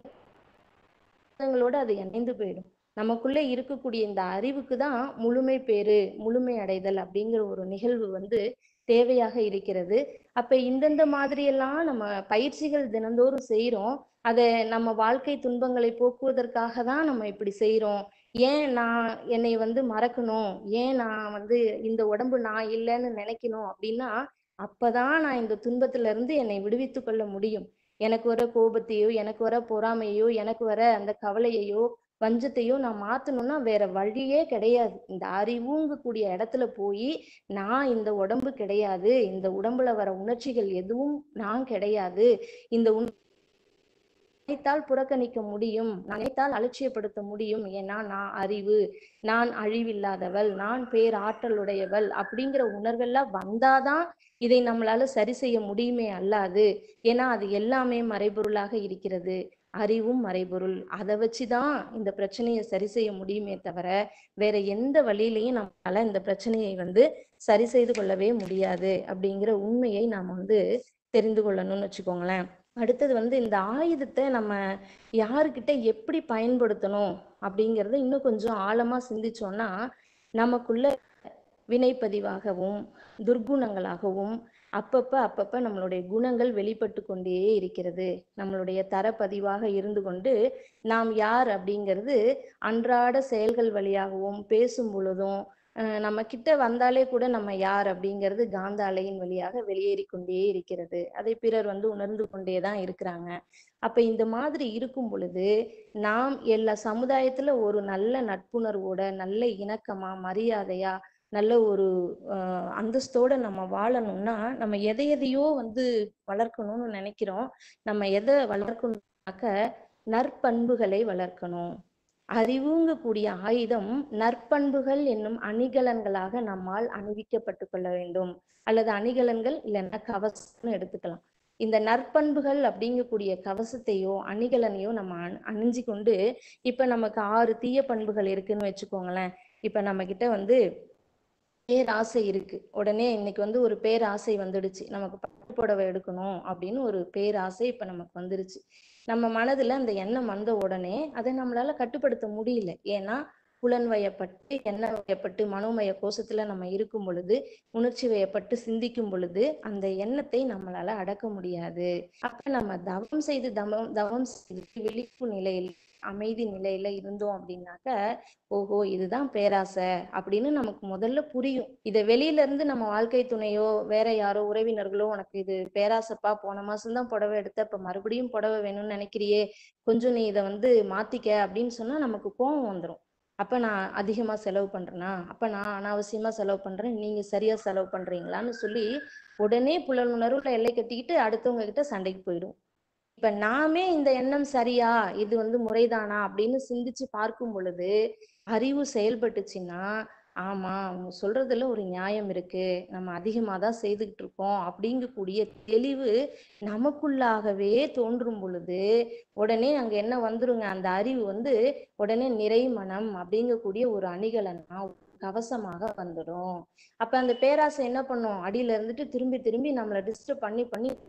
C: புத்தகங்களோட அது இணைந்து போயிடும் நமக்குள்ள இருக்கக்கூடிய இந்த அறிவுக்கு தான் முழுமை பேரு முழுமை அடைதல் அப்படிங்கிற ஒரு நிகழ்வு வந்து தேவையாக இருக்கிறது அப்ப இந்தந்த மாதிரியெல்லாம் நம்ம பயிற்சிகள் தினந்தோறும் செய்றோம் அதை நம்ம வாழ்க்கை துன்பங்களை போக்குவதற்காக தான் நம்ம இப்படி செய்றோம் ஏன் நான் என்னை வந்து மறக்கணும் ஏன் நான் வந்து இந்த உடம்பு நான் இல்லைன்னு நினைக்கணும் அப்படின்னா அப்பதான் நான் இந்த துன்பத்துல இருந்து என்னை விடுவித்து கொள்ள முடியும் எனக்கு வர கோபத்தையோ எனக்கு வர பொறாமையோ எனக்கு வர அந்த கவலையையோ வஞ்சத்தையோ நான் மாத்தணும்னா வேற வழியே கிடையாது இந்த அறிவுங்கக்கூடிய இடத்துல போய் நான் இந்த உடம்பு கிடையாது இந்த உடம்புல வர உணர்ச்சிகள் எதுவும் நான் கிடையாது இந்த உண் நினைத்தால் புறக்கணிக்க முடியும் நினைத்தால் அலட்சியப்படுத்த முடியும் ஏன்னா நான் அறிவு நான் அழிவில்லாதவள் நான் பேராற்றலுடையவள் அப்படிங்கிற உணர்வெல்லாம் வந்தாதான் இதை நம்மளால சரி செய்ய முடியுமே அல்லாது ஏன்னா அது எல்லாமே மறைபொருளாக இருக்கிறது அறிவும் மறைபொருள் அதை வச்சுதான் இந்த பிரச்சனையை சரி செய்ய முடியுமே தவிர வேற எந்த வழியிலையும் நம்மளால இந்த பிரச்சனையை வந்து சரி செய்து கொள்ளவே முடியாது அப்படிங்கிற உண்மையை நாம வந்து தெரிந்து கொள்ளணும்னு வச்சுக்கோங்களேன் அடுத்தது வந்து இந்த ஆயுதத்தை நம்ம யாருக்கிட்ட எப்படி பயன்படுத்தணும் அப்படிங்கறத இன்னும் கொஞ்சம் ஆழமா சிந்திச்சோம்னா நமக்குள்ள வினைப்பதிவாகவும் துர்குணங்களாகவும் அப்பப்ப அப்பப்ப நம்மளுடைய குணங்கள் வெளிப்பட்டு கொண்டே இருக்கிறது நம்மளுடைய தரப்பதிவாக இருந்து கொண்டு நாம் யார் அப்படிங்கிறது அன்றாட செயல்கள் வழியாகவும் பேசும் பொழுதும் அஹ் நம்ம கிட்ட வந்தாலே கூட நம்ம யார் அப்படிங்கிறது காந்த அலையின் வழியாக வெளியேறி கொண்டே இருக்கிறது அதை பிறர் வந்து உணர்ந்து கொண்டே தான் இருக்கிறாங்க அப்ப இந்த மாதிரி இருக்கும் பொழுது நாம் எல்லா சமுதாயத்துல ஒரு நல்ல நட்புணர்வோட நல்ல இணக்கமா மரியாதையா நல்ல ஒரு அஹ் அந்தஸ்தோட நம்ம வாழணும்னா நம்ம எதை எதையோ வந்து வளர்க்கணும்னு நினைக்கிறோம் நம்ம எதை வளர்க்கணும்னாக்க நற்பண்புகளை வளர்க்கணும் அறிவுங்கக்கூடிய ஆயுதம் நற்பண்புகள் என்னும் அணிகலன்களாக நம்மால் அணிவிக்கப்பட்டு கொள்ள வேண்டும் அல்லது அணிகலன்கள் இல்லைன்னா கவசம்னு எடுத்துக்கலாம் இந்த நற்பண்புகள் அப்படிங்கக்கூடிய கவசத்தையோ அணிகலனையோ நம்ம அணி அணிஞ்சு கொண்டு இப்ப நமக்கு ஆறு தீய பண்புகள் இருக்குன்னு வச்சுக்கோங்களேன் இப்ப நம்ம கிட்ட வந்து பேராசை இருக்கு உடனே இன்னைக்கு வந்து ஒரு பேராசை வந்துடுச்சு நமக்கு பட்டு புடவை எடுக்கணும் அப்படின்னு ஒரு பேராசை இப்ப நமக்கு வந்துருச்சு நம்ம மனதுல அந்த எண்ணம் வந்த உடனே அதை நம்மளால கட்டுப்படுத்த முடியல ஏன்னா புலன் வயப்பட்டு எண்ண வயப்பட்டு மனோமய கோஷத்துல நம்ம இருக்கும் பொழுது உணர்ச்சி வயப்பட்டு சிந்திக்கும் பொழுது அந்த எண்ணத்தை நம்மளால அடக்க முடியாது அப்ப நம்ம தவம் செய்து தவம் தவம் செய்து விழிப்பு நிலையில் அமைதி நிலையில இருந்தோம் அப்படின்னாக்க ஓஹோ இதுதான் பேராசை அப்படின்னு நமக்கு முதல்ல புரியும் இதை வெளியில இருந்து நம்ம வாழ்க்கை துணையோ வேற யாரோ உறவினர்களோ உனக்கு இது பேராசைப்பா போன மாசம் தான் புடவை எடுத்த இப்ப மறுபடியும் புடவை வேணும்னு நினைக்கிறியே கொஞ்சம் நீ இதை வந்து மாத்திக்க அப்படின்னு சொன்னா நமக்கு கோபம் வந்துடும் அப்ப நான் அதிகமா செலவு பண்றேனா அப்ப நான் அனாவசியமா செலவு பண்றேன் நீங்க சரியா செலவு பண்றீங்களான்னு சொல்லி உடனே புலனுணர்வுல எல்லை கட்டிக்கிட்டு அடுத்தவங்க கிட்ட சண்டைக்கு போயிடும் இப்ப நாமே இந்த எண்ணம் சரியா இது வந்து முறைதானா அப்படின்னு சிந்திச்சு பார்க்கும் பொழுது அறிவு செயல்பட்டுச்சுன்னா ஆமா அவங்க சொல்றதுல ஒரு நியாயம் இருக்கு நம்ம அதிகமா தான் செய்துகிட்டு இருக்கோம் அப்படிங்கக்கூடிய தெளிவு நமக்குள்ளாகவே தோன்றும் பொழுது உடனே அங்க என்ன வந்துருங்க அந்த அறிவு வந்து உடனே நிறை மனம் அப்படிங்கக்கூடிய ஒரு அணிகலனா கவசமாக வந்துடும் அப்ப அந்த பேராசை என்ன பண்ணும் அடியில இருந்துட்டு திரும்பி திரும்பி நம்மளை டிஸ்டர்ப் பண்ணி பண்ணி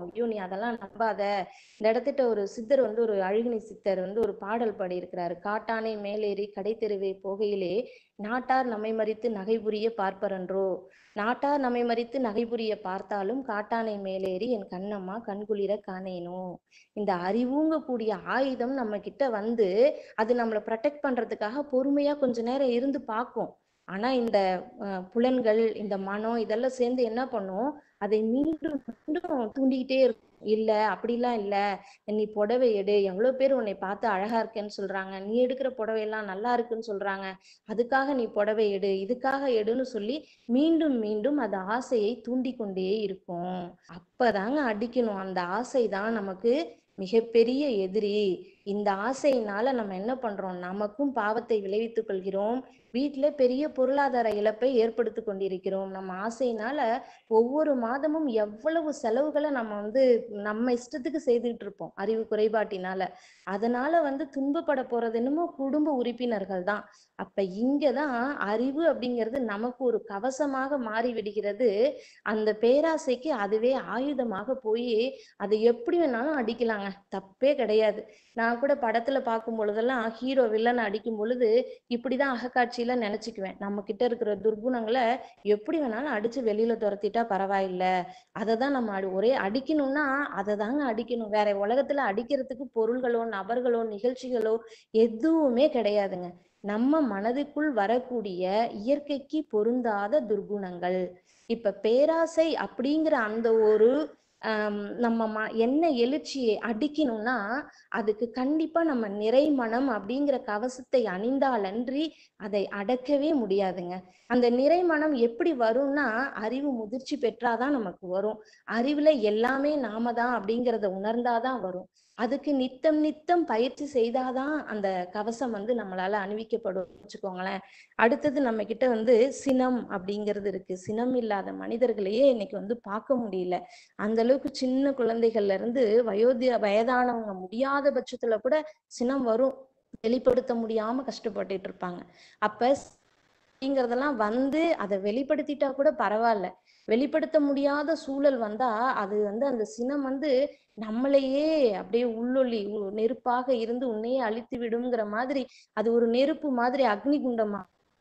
C: ஐயோ நீ அதெல்லாம் நம்பாத இந்த இடத்துட்ட ஒரு சித்தர் வந்து ஒரு அழுகினி சித்தர் வந்து ஒரு பாடல் பாடியிருக்கிறாரு காட்டானை மேலேறி கடைத்தெருவே போகையிலே நாட்டார் நம்மை மறித்து நகை புரிய பார்ப்பரன்றோ நாட்டார் நம்மை மறித்து நகை புரிய பார்த்தாலும் காட்டானை மேலேறி என் கண்ணம்மா கண்குளிர காணேனோ இந்த அறிவுங்க கூடிய ஆயுதம் நம்ம கிட்ட வந்து அது நம்மளை ப்ரொடெக்ட் பண்றதுக்காக பொறுமையா கொஞ்ச நேரம் இருந்து பார்க்கும் ஆனா இந்த அஹ், புலன்கள் இந்த மனம் இதெல்லாம் சேர்ந்து என்ன பண்ணும் அதை மீண்டும் மீண்டும் தூண்டிக்கிட்டே இருக்கும் இல்ல அப்படிலாம் இல்ல நீ புடவை எடு எவ்வளவு பேர் உன்னை பார்த்து அழகா இருக்கேன்னு சொல்றாங்க நீ எடுக்கிற புடவை எல்லாம் நல்லா இருக்குன்னு சொல்றாங்க அதுக்காக நீ புடவை எடு இதுக்காக எடுன்னு சொல்லி மீண்டும் மீண்டும் அது ஆசையை தூண்டி கொண்டே இருக்கும் அப்பதாங்க அடிக்கணும் அந்த ஆசை தான் நமக்கு மிகப்பெரிய எதிரி இந்த ஆசையினால நம்ம என்ன பண்றோம் நமக்கும் பாவத்தை விளைவித்துக் கொள்கிறோம் வீட்டுல பெரிய பொருளாதார இழப்பை ஏற்படுத்தி கொண்டிருக்கிறோம் நம்ம ஆசையினால ஒவ்வொரு மாதமும் எவ்வளவு செலவுகளை நம்ம வந்து நம்ம இஷ்டத்துக்கு செய்துட்டு இருப்போம் அறிவு குறைபாட்டினால அதனால வந்து துன்பப்பட போறது என்னமோ குடும்ப உறுப்பினர்கள் தான் அப்ப இங்கதான் அறிவு அப்படிங்கிறது நமக்கு ஒரு கவசமாக மாறி விடுகிறது அந்த பேராசைக்கு அதுவே ஆயுதமாக போய் அதை எப்படி வேணாலும் அடிக்கலாங்க தப்பே கிடையாது நான் கூட படத்துல பார்க்கும் பொழுதெல்லாம் ஹீரோ வில்லனை அடிக்கும் பொழுது இப்படிதான் அகக்காட்சியில நினைச்சுக்குவேன் நம்ம கிட்ட இருக்கிற துர்குணங்களை எப்படி வேணாலும் அடிச்சு வெளியில துரத்திட்டா பரவாயில்ல அதை தான் நம்ம அடி ஒரே அடிக்கணும்னா அதை தாங்க அடிக்கணும் வேற உலகத்துல அடிக்கிறதுக்கு பொருள்களோ நபர்களோ நிகழ்ச்சிகளோ எதுவுமே கிடையாதுங்க நம்ம மனதுக்குள் வரக்கூடிய இயற்கைக்கு பொருந்தாத துர்குணங்கள் இப்ப பேராசை அப்படிங்கிற அந்த ஒரு ஆம், நம்ம ம என்ன எழுச்சியை அடிக்கணும்னா அதுக்கு கண்டிப்பா நம்ம நிறை மனம் அப்படிங்கிற கவசத்தை அணிந்தாலன்றி அதை அடக்கவே முடியாதுங்க அந்த நிறை மனம் எப்படி வரும்னா அறிவு முதிர்ச்சி பெற்றாதான் நமக்கு வரும் அறிவுல எல்லாமே நாம தான் அப்படிங்கிறத உணர்ந்தாதான் வரும் அதுக்கு நித்தம் நித்தம் பயிற்சி செய்தாதான் அந்த கவசம் வந்து நம்மளால அணிவிக்கப்படும் வச்சுக்கோங்களேன் அடுத்தது நம்ம கிட்ட வந்து சினம் அப்படிங்கிறது இருக்கு சினம் இல்லாத மனிதர்களையே இன்னைக்கு வந்து பார்க்க முடியல அந்த அளவுக்கு சின்ன குழந்தைகள்ல இருந்து வயோதிக வயதானவங்க முடியாத பட்சத்துல கூட சினம் வரும் வெளிப்படுத்த முடியாம கஷ்டப்பட்டுட்டு இருப்பாங்க அப்ப அப்படிங்கிறதெல்லாம் வந்து அதை வெளிப்படுத்திட்டா கூட பரவாயில்ல வெளிப்படுத்த முடியாத சூழல் வந்தா அது வந்து அந்த சினம் வந்து நம்மளையே அப்படியே உள்ளொளி உ- நெருப்பாக இருந்து உன்னையே அழித்து விடுங்கிற மாதிரி அது ஒரு நெருப்பு மாதிரி அக்னி குண்டமா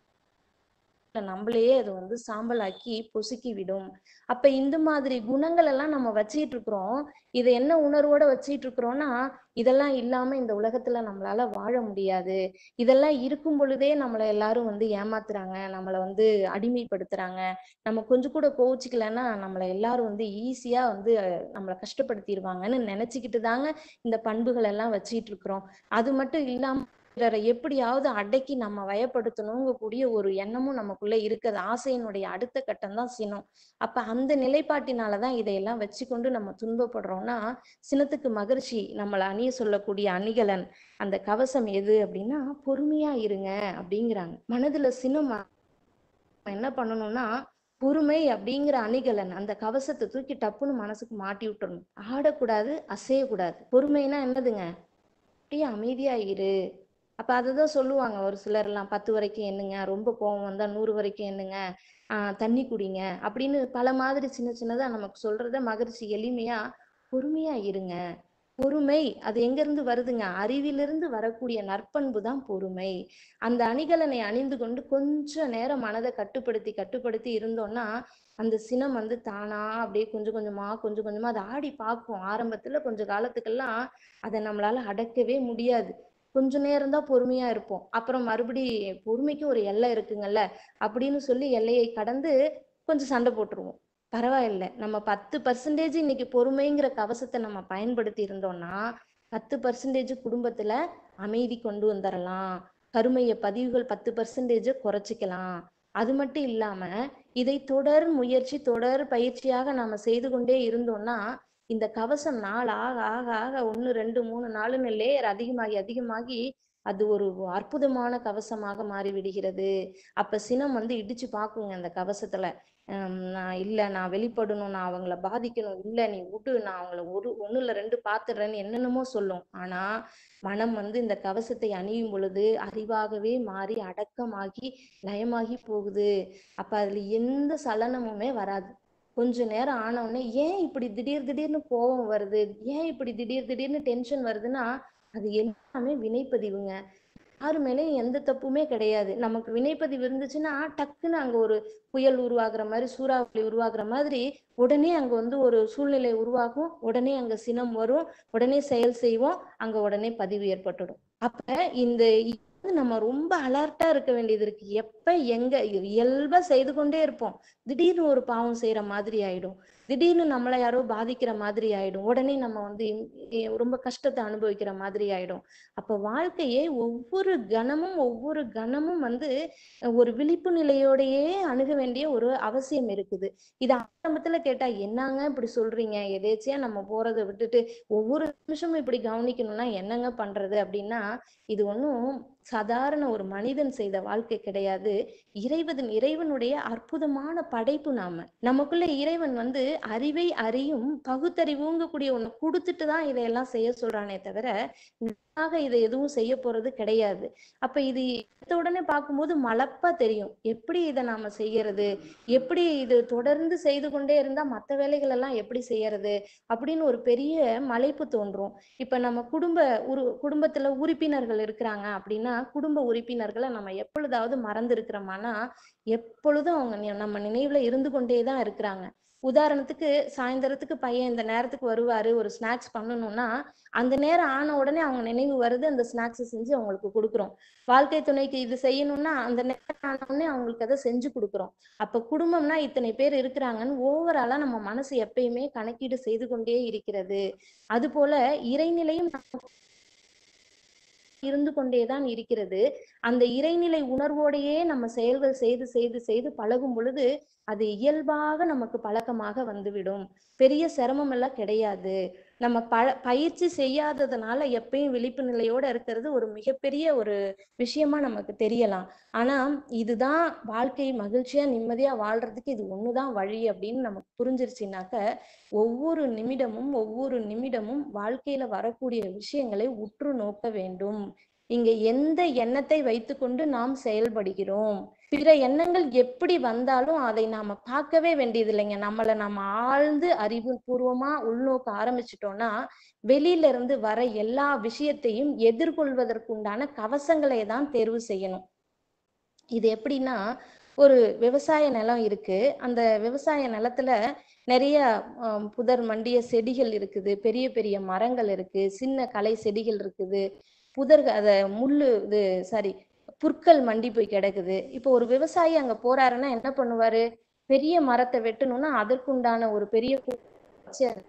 C: நம்மளையே அது வந்து சாம்பலாக்கி பொசுக்கி விடும் அப்ப இந்த மாதிரி குணங்கள் எல்லாம் நம்ம வச்சிட்டு இருக்கிறோம் இதை என்ன உணர்வோட வச்சிட்டு இருக்கிறோம்னா இதெல்லாம் இல்லாம இந்த உலகத்துல நம்மளால வாழ முடியாது இதெல்லாம் இருக்கும் பொழுதே நம்மள எல்லாரும் வந்து ஏமாத்துறாங்க நம்மள வந்து அடிமைப்படுத்துறாங்க நம்ம கொஞ்சம் கூட கோவிச்சுக்கலன்னா நம்மள எல்லாரும் வந்து ஈஸியா வந்து அஹ், நம்மள கஷ்டப்படுத்திடுவாங்கன்னு நினைச்சுக்கிட்டு தாங்க இந்த பண்புகள் எல்லாம் வச்சிட்டு இருக்கிறோம் அது மட்டும் இல்லாம பிறரை எப்படியாவது அடக்கி நம்ம வயப்படுத்தணுங்க கூடிய ஒரு எண்ணமும் நமக்குள்ள இருக்குது ஆசையினுடைய அடுத்த கட்டம் தான் சினம் அப்ப அந்த நிலைப்பாட்டினாலதான் இதையெல்லாம் வச்சுக்கொண்டு நம்ம துன்பப்படுறோம்னா சினத்துக்கு மகிழ்ச்சி நம்மளை அணிய சொல்லக்கூடிய அணிகலன் அந்த கவசம் எது அப்படின்னா பொறுமையா இருங்க அப்படிங்கிறாங்க மனதுல சினம் வ- என்ன பண்ணணும்னா பொறுமை அப்படிங்கிற அணிகலன் அந்த கவசத்தை தூக்கி டப்புன்னு மனசுக்கு மாட்டி விட்டுறணும் ஆடக்கூடாது அசையக்கூடாது பொறுமைனா என்னதுங்க அப்படியே அமைதியா இரு அப்ப அதுதான் சொல்லுவாங்க ஒரு சிலர் எல்லாம் பத்து வரைக்கும் எண்ணுங்க ரொம்ப கோவம் வந்தா நூறு வரைக்கும் எண்ணுங்க ஆஹ் தண்ணி குடிங்க அப்படின்னு பல மாதிரி சின்ன சின்னதா நமக்கு சொல்றத மகிழ்ச்சி எளிமையா பொறுமையா இருங்க பொறுமை அது எங்க இருந்து வருதுங்க அறிவிலிருந்து வரக்கூடிய நற்பண்பு தான் பொறுமை அந்த அணிகலனை அணிந்து கொண்டு கொஞ்ச நேரம் மனதை கட்டுப்படுத்தி கட்டுப்படுத்தி இருந்தோம்னா அந்த சினம் வந்து தானா அப்படியே கொஞ்சம் கொஞ்சமா கொஞ்சம் கொஞ்சமா அதை ஆடி பார்க்கும் ஆரம்பத்துல கொஞ்ச காலத்துக்கெல்லாம் அதை நம்மளால அடக்கவே முடியாது கொஞ்ச நேரம் தான் பொறுமையா இருப்போம் அப்புறம் மறுபடி பொறுமைக்கு ஒரு எல்லை இருக்குங்கல்ல அப்படின்னு சொல்லி எல்லையை கடந்து கொஞ்சம் சண்டை போட்டுருவோம் பரவாயில்ல நம்ம பத்து பர்சன்டேஜ் இன்னைக்கு பொறுமைங்கிற கவசத்தை நம்ம பயன்படுத்தி இருந்தோம்னா பத்து பர்சன்டேஜ் குடும்பத்துல அமைதி கொண்டு வந்துடலாம் கருமைய பதிவுகள் பத்து பர்சன்டேஜ் குறைச்சிக்கலாம் அது மட்டும் இல்லாம இதை தொடர் முயற்சி தொடர் பயிற்சியாக நாம செய்து கொண்டே இருந்தோம்னா இந்த கவசம் நாள் ஆக ஆக ஆக ஒண்ணு ரெண்டு மூணு நாலுன்னு லேயர் அதிகமாகி அதிகமாகி அது ஒரு அற்புதமான கவசமாக மாறி விடுகிறது அப்ப சினம் வந்து இடிச்சு பாக்குங்க அந்த கவசத்துல ஹம் நான் இல்ல நான் வெளிப்படணும் நான் அவங்கள பாதிக்கணும் இல்ல நீ விடு நான் அவங்கள ஒரு ஒண்ணுல ரெண்டு பாத்துடுறேன்னு என்னென்னமோ சொல்லும் ஆனா மனம் வந்து இந்த கவசத்தை அணியும் பொழுது அறிவாகவே மாறி அடக்கமாகி லயமாகி போகுது அப்ப அதுல எந்த சலனமுமே வராது கொஞ்ச நேரம் ஆன உடனே ஏன் இப்படி திடீர் திடீர்னு கோபம் வருது ஏன் இப்படி திடீர் திடீர்னு டென்ஷன் வருதுன்னா அது எல்லாமே வினைப்பதிவுங்க யாரு மேலேயும் எந்த தப்புமே கிடையாது நமக்கு வினைப்பதிவு இருந்துச்சுன்னா டக்குன்னு அங்க ஒரு புயல் உருவாகுற மாதிரி சூறாவளி உருவாகுற மாதிரி உடனே அங்க வந்து ஒரு சூழ்நிலை உருவாகும் உடனே அங்க சினம் வரும் உடனே செயல் செய்வோம் அங்க உடனே பதிவு ஏற்பட்டுடும் அப்ப இந்த இது நம்ம ரொம்ப அலர்ட்டா இருக்க வேண்டியது இருக்கு எப்ப எங்க இயல்பா செய்து கொண்டே இருப்போம் திடீர்னு ஒரு பாவம் செய்யற மாதிரி ஆயிடும் திடீர்னு நம்மளை யாரோ பாதிக்கிற மாதிரி ஆயிடும் உடனே நம்ம வந்து இம்- இ- ரொம்ப கஷ்டத்தை அனுபவிக்கிற மாதிரி ஆயிடும் அப்ப வாழ்க்கையே ஒவ்வொரு கணமும் ஒவ்வொரு கணமும் வந்து அஹ், ஒரு விழிப்பு நிலையோடையே அணுக வேண்டிய ஒரு அவசியம் இருக்குது இது ஆரம்பத்துல கேட்டா என்னங்க இப்படி சொல்றீங்க எதேச்சியா நம்ம போறதை விட்டுட்டு ஒவ்வொரு நிமிஷமும் இப்படி கவனிக்கணும்னா என்னங்க பண்றது அப்படின்னா இது ஒன்றும் சாதாரண ஒரு மனிதன் செய்த வாழ்க்கை கிடையாது இறைவன் இறைவனுடைய அற்புதமான படைப்பு நாம நமக்குள்ள இறைவன் வந்து அறிவை அறியும் பகுத்தறிவுங்கக்கூடிய ஒண்ணு கொடுத்துட்டு தான் இதையெல்லாம் செய்ய சொல்றானே தவிர நாம இதை எதுவும் செய்ய போறது கிடையாது அப்ப இது எடுத்த உடனே பார்க்கும்போது மலப்பா தெரியும் எப்படி இதை நாம செய்யறது எப்படி இது தொடர்ந்து செய்து கொண்டே இருந்தா மத்த வேலைகள் எல்லாம் எப்படி செய்யறது அப்படின்னு ஒரு பெரிய மலைப்பு தோன்றும் இப்ப நம்ம குடும்ப உரு குடும்பத்துல உறுப்பினர்கள் இருக்கிறாங்க அப்படின்னா குடும்ப உறுப்பினர்களை நம்ம எப்பொழுதாவது மறந்து இருக்கிறோமானா எப்பொழுதும் அவங்க நி- நம்ம நினைவுல இருந்து கொண்டே தான் இருக்கிறாங்க உதாரணத்துக்கு சாயந்தரத்துக்கு பையன் இந்த நேரத்துக்கு வருவாரு ஒரு ஸ்நாக்ஸ் பண்ணணும்னா அந்த நேரம் ஆன உடனே அவங்க நினைவு வருது அந்த ஸ்நாக்ஸ் செஞ்சு அவங்களுக்கு கொடுக்குறோம் வாழ்க்கை துணைக்கு இது செய்யணும்னா அந்த நேரம் ஆன உடனே அவங்களுக்கு அதை செஞ்சு கொடுக்குறோம் அப்ப குடும்பம்னா இத்தனை பேர் இருக்கிறாங்கன்னு ஓவராலா நம்ம மனசு எப்பயுமே கணக்கீடு செய்து கொண்டே இருக்கிறது அது போல இறைநிலையும் இருந்து கொண்டேதான் இருக்கிறது அந்த இறைநிலை உணர்வோடையே நம்ம செயல்கள் செய்து செய்து செய்து பழகும் பொழுது அது இயல்பாக நமக்கு பழக்கமாக வந்துவிடும் பெரிய சிரமம் எல்லாம் கிடையாது நம்ம பழ பயிற்சி செய்யாததுனால எப்பயும் விழிப்பு நிலையோட இருக்கிறது ஒரு மிகப்பெரிய ஒரு விஷயமா நமக்கு தெரியலாம் ஆனா இதுதான் வாழ்க்கை மகிழ்ச்சியா நிம்மதியா வாழ்றதுக்கு இது ஒண்ணுதான் வழி அப்படின்னு நமக்கு புரிஞ்சிருச்சுனாக்க ஒவ்வொரு நிமிடமும் ஒவ்வொரு நிமிடமும் வாழ்க்கையில வரக்கூடிய விஷயங்களை உற்று நோக்க வேண்டும் இங்க எந்த எண்ணத்தை வைத்துக்கொண்டு நாம் செயல்படுகிறோம் பிற எண்ணங்கள் எப்படி வந்தாலும் அதை நாம பார்க்கவே வேண்டியது இல்லைங்க நம்மள நம்ம ஆழ்ந்து அறிவு பூர்வமா உள்நோக்க ஆரம்பிச்சிட்டோம்னா வெளியில இருந்து வர எல்லா விஷயத்தையும் எதிர்கொள்வதற்குண்டான கவசங்களை தான் தேர்வு செய்யணும் இது எப்படின்னா ஒரு விவசாய நிலம் இருக்கு அந்த விவசாய நிலத்துல நிறைய ஆம், புதர் மண்டிய செடிகள் இருக்குது பெரிய பெரிய மரங்கள் இருக்கு சின்ன களை செடிகள் இருக்குது புதர் அத முள்ளு இது சாரி புற்கள் மண்டி போய் கிடக்குது இப்போ ஒரு விவசாயி அங்க போறாருன்னா என்ன பண்ணுவாரு பெரிய மரத்தை வெட்டணும்னா அதற்குண்டான ஒரு பெரிய கு- வச்சு அதை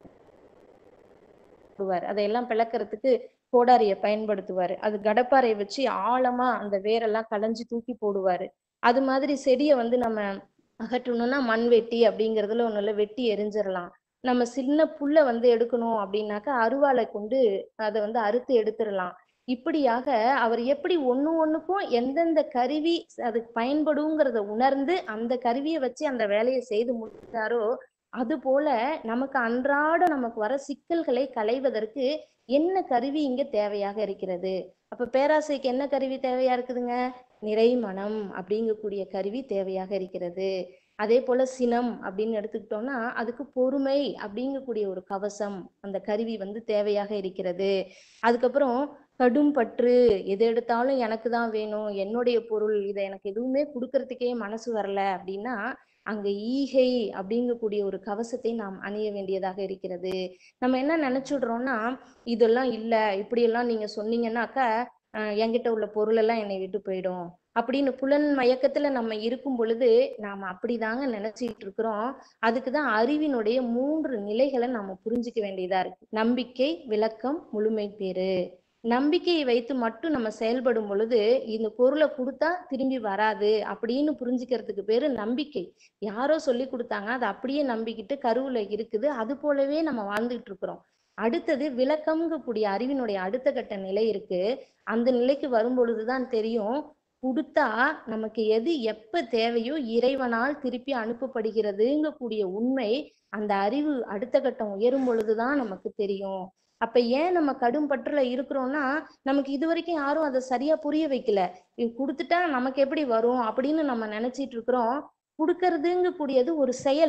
C: போடுவார் அதையெல்லாம் பிளக்கறதுக்கு கோடாரியை பயன்படுத்துவாரு அது கடப்பாரை வச்சு ஆழமா அந்த வேரெல்லாம் களைஞ்சு தூக்கி போடுவாரு அது மாதிரி செடியை வந்து நம்ம அகற்றணும்னா மண் வெட்டி அப்படிங்கறதுல ஒண்ணுல வெட்டி எரிஞ்சிடலாம் நம்ம சின்ன புல்ல வந்து எடுக்கணும் அப்படின்னாக்கா அருவாளை கொண்டு அதை வந்து அறுத்து எடுத்துடலாம் இப்படியாக அவர் எப்படி ஒண்ணு ஒண்ணுக்கும் எந்தெந்த கருவி அதுக்கு பயன்படுங்கிறத உணர்ந்து அந்த கருவியை வச்சு அந்த வேலையை செய்து முடித்தாரோ அது போல நமக்கு அன்றாட நமக்கு வர சிக்கல்களை களைவதற்கு என்ன கருவி இங்க தேவையாக இருக்கிறது அப்ப பேராசைக்கு என்ன கருவி தேவையா இருக்குதுங்க நிறை மனம் அப்படிங்கக்கூடிய கருவி தேவையாக இருக்கிறது அதே போல சினம் அப்படின்னு எடுத்துக்கிட்டோம்னா அதுக்கு பொறுமை அப்படிங்கக்கூடிய ஒரு கவசம் அந்த கருவி வந்து தேவையாக இருக்கிறது அதுக்கப்புறம் கடும் பற்று எது எடுத்தாலும் எனக்கு தான் வேணும் என்னுடைய பொருள் இதை எனக்கு எதுவுமே கொடுக்கறதுக்கே மனசு வரல அப்படின்னா அங்க ஈகை அப்படிங்கக்கூடிய ஒரு கவசத்தை நாம் அணிய வேண்டியதாக இருக்கிறது நம்ம என்ன நினைச்சுடுறோம்னா இதெல்லாம் இல்ல இப்படியெல்லாம் நீங்க சொன்னீங்கன்னாக்கா அஹ் என்கிட்ட உள்ள பொருள் எல்லாம் என்னை விட்டு போயிடும் அப்படின்னு புலன் மயக்கத்துல நம்ம இருக்கும் பொழுது நாம அப்படிதாங்க நினைச்சிட்டு இருக்கிறோம் அதுக்குதான் அறிவினுடைய மூன்று நிலைகளை நாம புரிஞ்சுக்க வேண்டியதா இருக்கு நம்பிக்கை விளக்கம் முழுமை பேரு நம்பிக்கையை வைத்து மட்டும் நம்ம செயல்படும் பொழுது இந்த பொருளை கொடுத்தா திரும்பி வராது அப்படின்னு புரிஞ்சுக்கிறதுக்கு பேரு நம்பிக்கை யாரோ சொல்லி கொடுத்தாங்க அதை அப்படியே நம்பிக்கிட்டு கருவுல இருக்குது அது போலவே நம்ம வாழ்ந்துட்டு இருக்கிறோம் அடுத்தது விளக்கம்ங்கக்கூடிய அறிவினுடைய அடுத்த கட்ட நிலை இருக்கு அந்த நிலைக்கு வரும் பொழுதுதான் தெரியும் கொடுத்தா நமக்கு எது எப்ப தேவையோ இறைவனால் திருப்பி அனுப்பப்படுகிறதுங்கக்கூடிய உண்மை அந்த அறிவு அடுத்த கட்டம் உயரும் பொழுதுதான் நமக்கு தெரியும் அப்ப ஏன் நம்ம கடும் பற்றுல இருக்கிறோம்னா நமக்கு இது வரைக்கும் யாரும் அதை சரியா புரிய வைக்கல இது கொடுத்துட்டா நமக்கு எப்படி வரும் அப்படின்னு நம்ம நினைச்சிட்டு இருக்கிறோம் கொடுக்கறதுங்க கூடியது ஒரு செயல்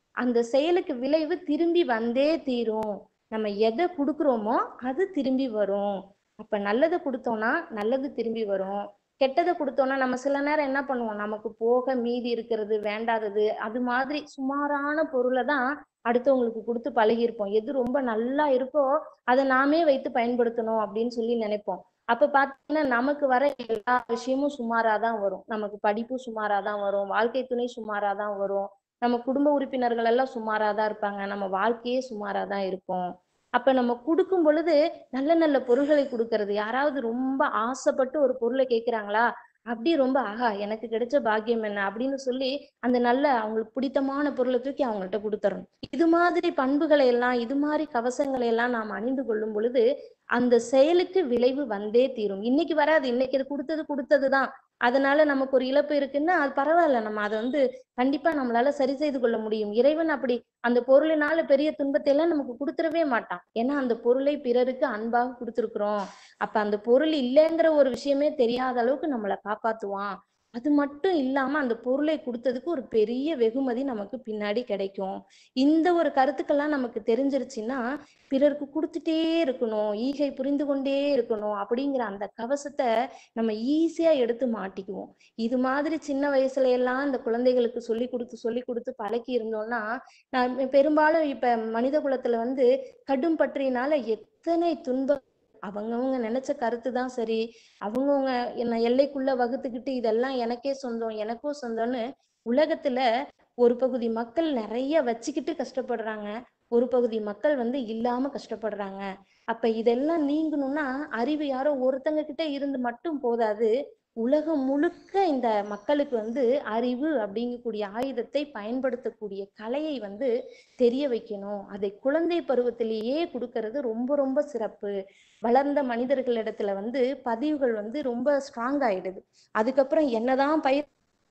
C: அந்த செயலுக்கு விளைவு திரும்பி வந்தே தீரும் நம்ம எதை கொடுக்குறோமோ அது திரும்பி வரும் அப்ப நல்லதை கொடுத்தோம்னா நல்லது திரும்பி வரும் கெட்டதை கொடுத்தோம்னா நம்ம சில நேரம் என்ன பண்ணுவோம் நமக்கு போக மீதி இருக்கிறது வேண்டாதது அது மாதிரி சுமாரான பொருளை தான் அடுத்தவங்களுக்கு கொடுத்து பழகியிருப்போம் எது ரொம்ப நல்லா இருக்கோ அதை நாமே வைத்து பயன்படுத்தணும் அப்படின்னு சொல்லி நினைப்போம் அப்ப பாத்தீங்கன்னா நமக்கு வர எல்லா விஷயமும் சுமாரா தான் வரும் நமக்கு படிப்பு சுமாரா தான் வரும் வாழ்க்கை துணை சுமாரா தான் வரும் நம்ம குடும்ப உறுப்பினர்கள் எல்லாம் சுமாரா தான் இருப்பாங்க நம்ம வாழ்க்கையே சுமாரா தான் இருக்கும் அப்ப நம்ம கொடுக்கும் பொழுது நல்ல நல்ல பொருள்களை கொடுக்கறது யாராவது ரொம்ப ஆசைப்பட்டு ஒரு பொருளை கேக்குறாங்களா அப்படி ரொம்ப ஆஹா எனக்கு கிடைச்ச பாக்கியம் என்ன அப்படின்னு சொல்லி அந்த நல்ல அவங்களுக்கு பிடித்தமான பொருளை தூக்கி அவங்கள்ட்ட கொடுத்துறணும் இது மாதிரி பண்புகளை எல்லாம் இது மாதிரி கவசங்களை எல்லாம் நாம் அணிந்து கொள்ளும் பொழுது அந்த செயலுக்கு விளைவு வந்தே தீரும் இன்னைக்கு வராது இன்னைக்கு இது கொடுத்தது கொடுத்ததுதான் அதனால நமக்கு ஒரு இழப்பு இருக்குன்னா அது பரவாயில்ல நம்ம அதை வந்து கண்டிப்பா நம்மளால சரி செய்து கொள்ள முடியும் இறைவன் அப்படி அந்த பொருளினால பெரிய துன்பத்தை எல்லாம் நமக்கு கொடுத்துடவே மாட்டான் ஏன்னா அந்த பொருளை பிறருக்கு அன்பாக கொடுத்துருக்குறோம் அப்ப அந்த பொருள் இல்லைங்கிற ஒரு விஷயமே தெரியாத அளவுக்கு நம்மளை காப்பாத்துவான் அது மட்டும் இல்லாம அந்த பொருளை கொடுத்ததுக்கு ஒரு பெரிய வெகுமதி நமக்கு பின்னாடி கிடைக்கும் இந்த ஒரு கருத்துக்கெல்லாம் நமக்கு தெரிஞ்சிருச்சுன்னா பிறருக்கு கொடுத்துட்டே இருக்கணும் ஈகை புரிந்து கொண்டே இருக்கணும் அப்படிங்கிற அந்த கவசத்தை நம்ம ஈஸியா எடுத்து மாட்டிக்குவோம் இது மாதிரி சின்ன வயசுல எல்லாம் இந்த குழந்தைகளுக்கு சொல்லி கொடுத்து சொல்லி கொடுத்து பழக்கி இருந்தோம்னா நான் பெரும்பாலும் இப்ப மனித குலத்துல வந்து கடும் பற்றினால எத்தனை துன்பம் அவங்கவங்க நினைச்ச கருத்து தான் சரி அவங்கவுங்க என்ன எல்லைக்குள்ள வகுத்துக்கிட்டு இதெல்லாம் எனக்கே சொந்தம் எனக்கும் சொந்தம்னு உலகத்துல ஒரு பகுதி மக்கள் நிறைய வச்சுக்கிட்டு கஷ்டப்படுறாங்க ஒரு பகுதி மக்கள் வந்து இல்லாம கஷ்டப்படுறாங்க அப்ப இதெல்லாம் நீங்கணும்னா அறிவு யாரோ ஒருத்தங்க கிட்ட இருந்து மட்டும் போதாது உலகம் முழுக்க இந்த மக்களுக்கு வந்து அறிவு அப்படிங்கக்கூடிய ஆயுதத்தை பயன்படுத்தக்கூடிய கலையை வந்து தெரிய வைக்கணும் அதை குழந்தை பருவத்திலேயே கொடுக்கறது ரொம்ப ரொம்ப சிறப்பு வளர்ந்த மனிதர்களிடத்துல வந்து பதிவுகள் வந்து ரொம்ப ஸ்ட்ராங் ஆயிடுது அதுக்கப்புறம் என்னதான் பயிர்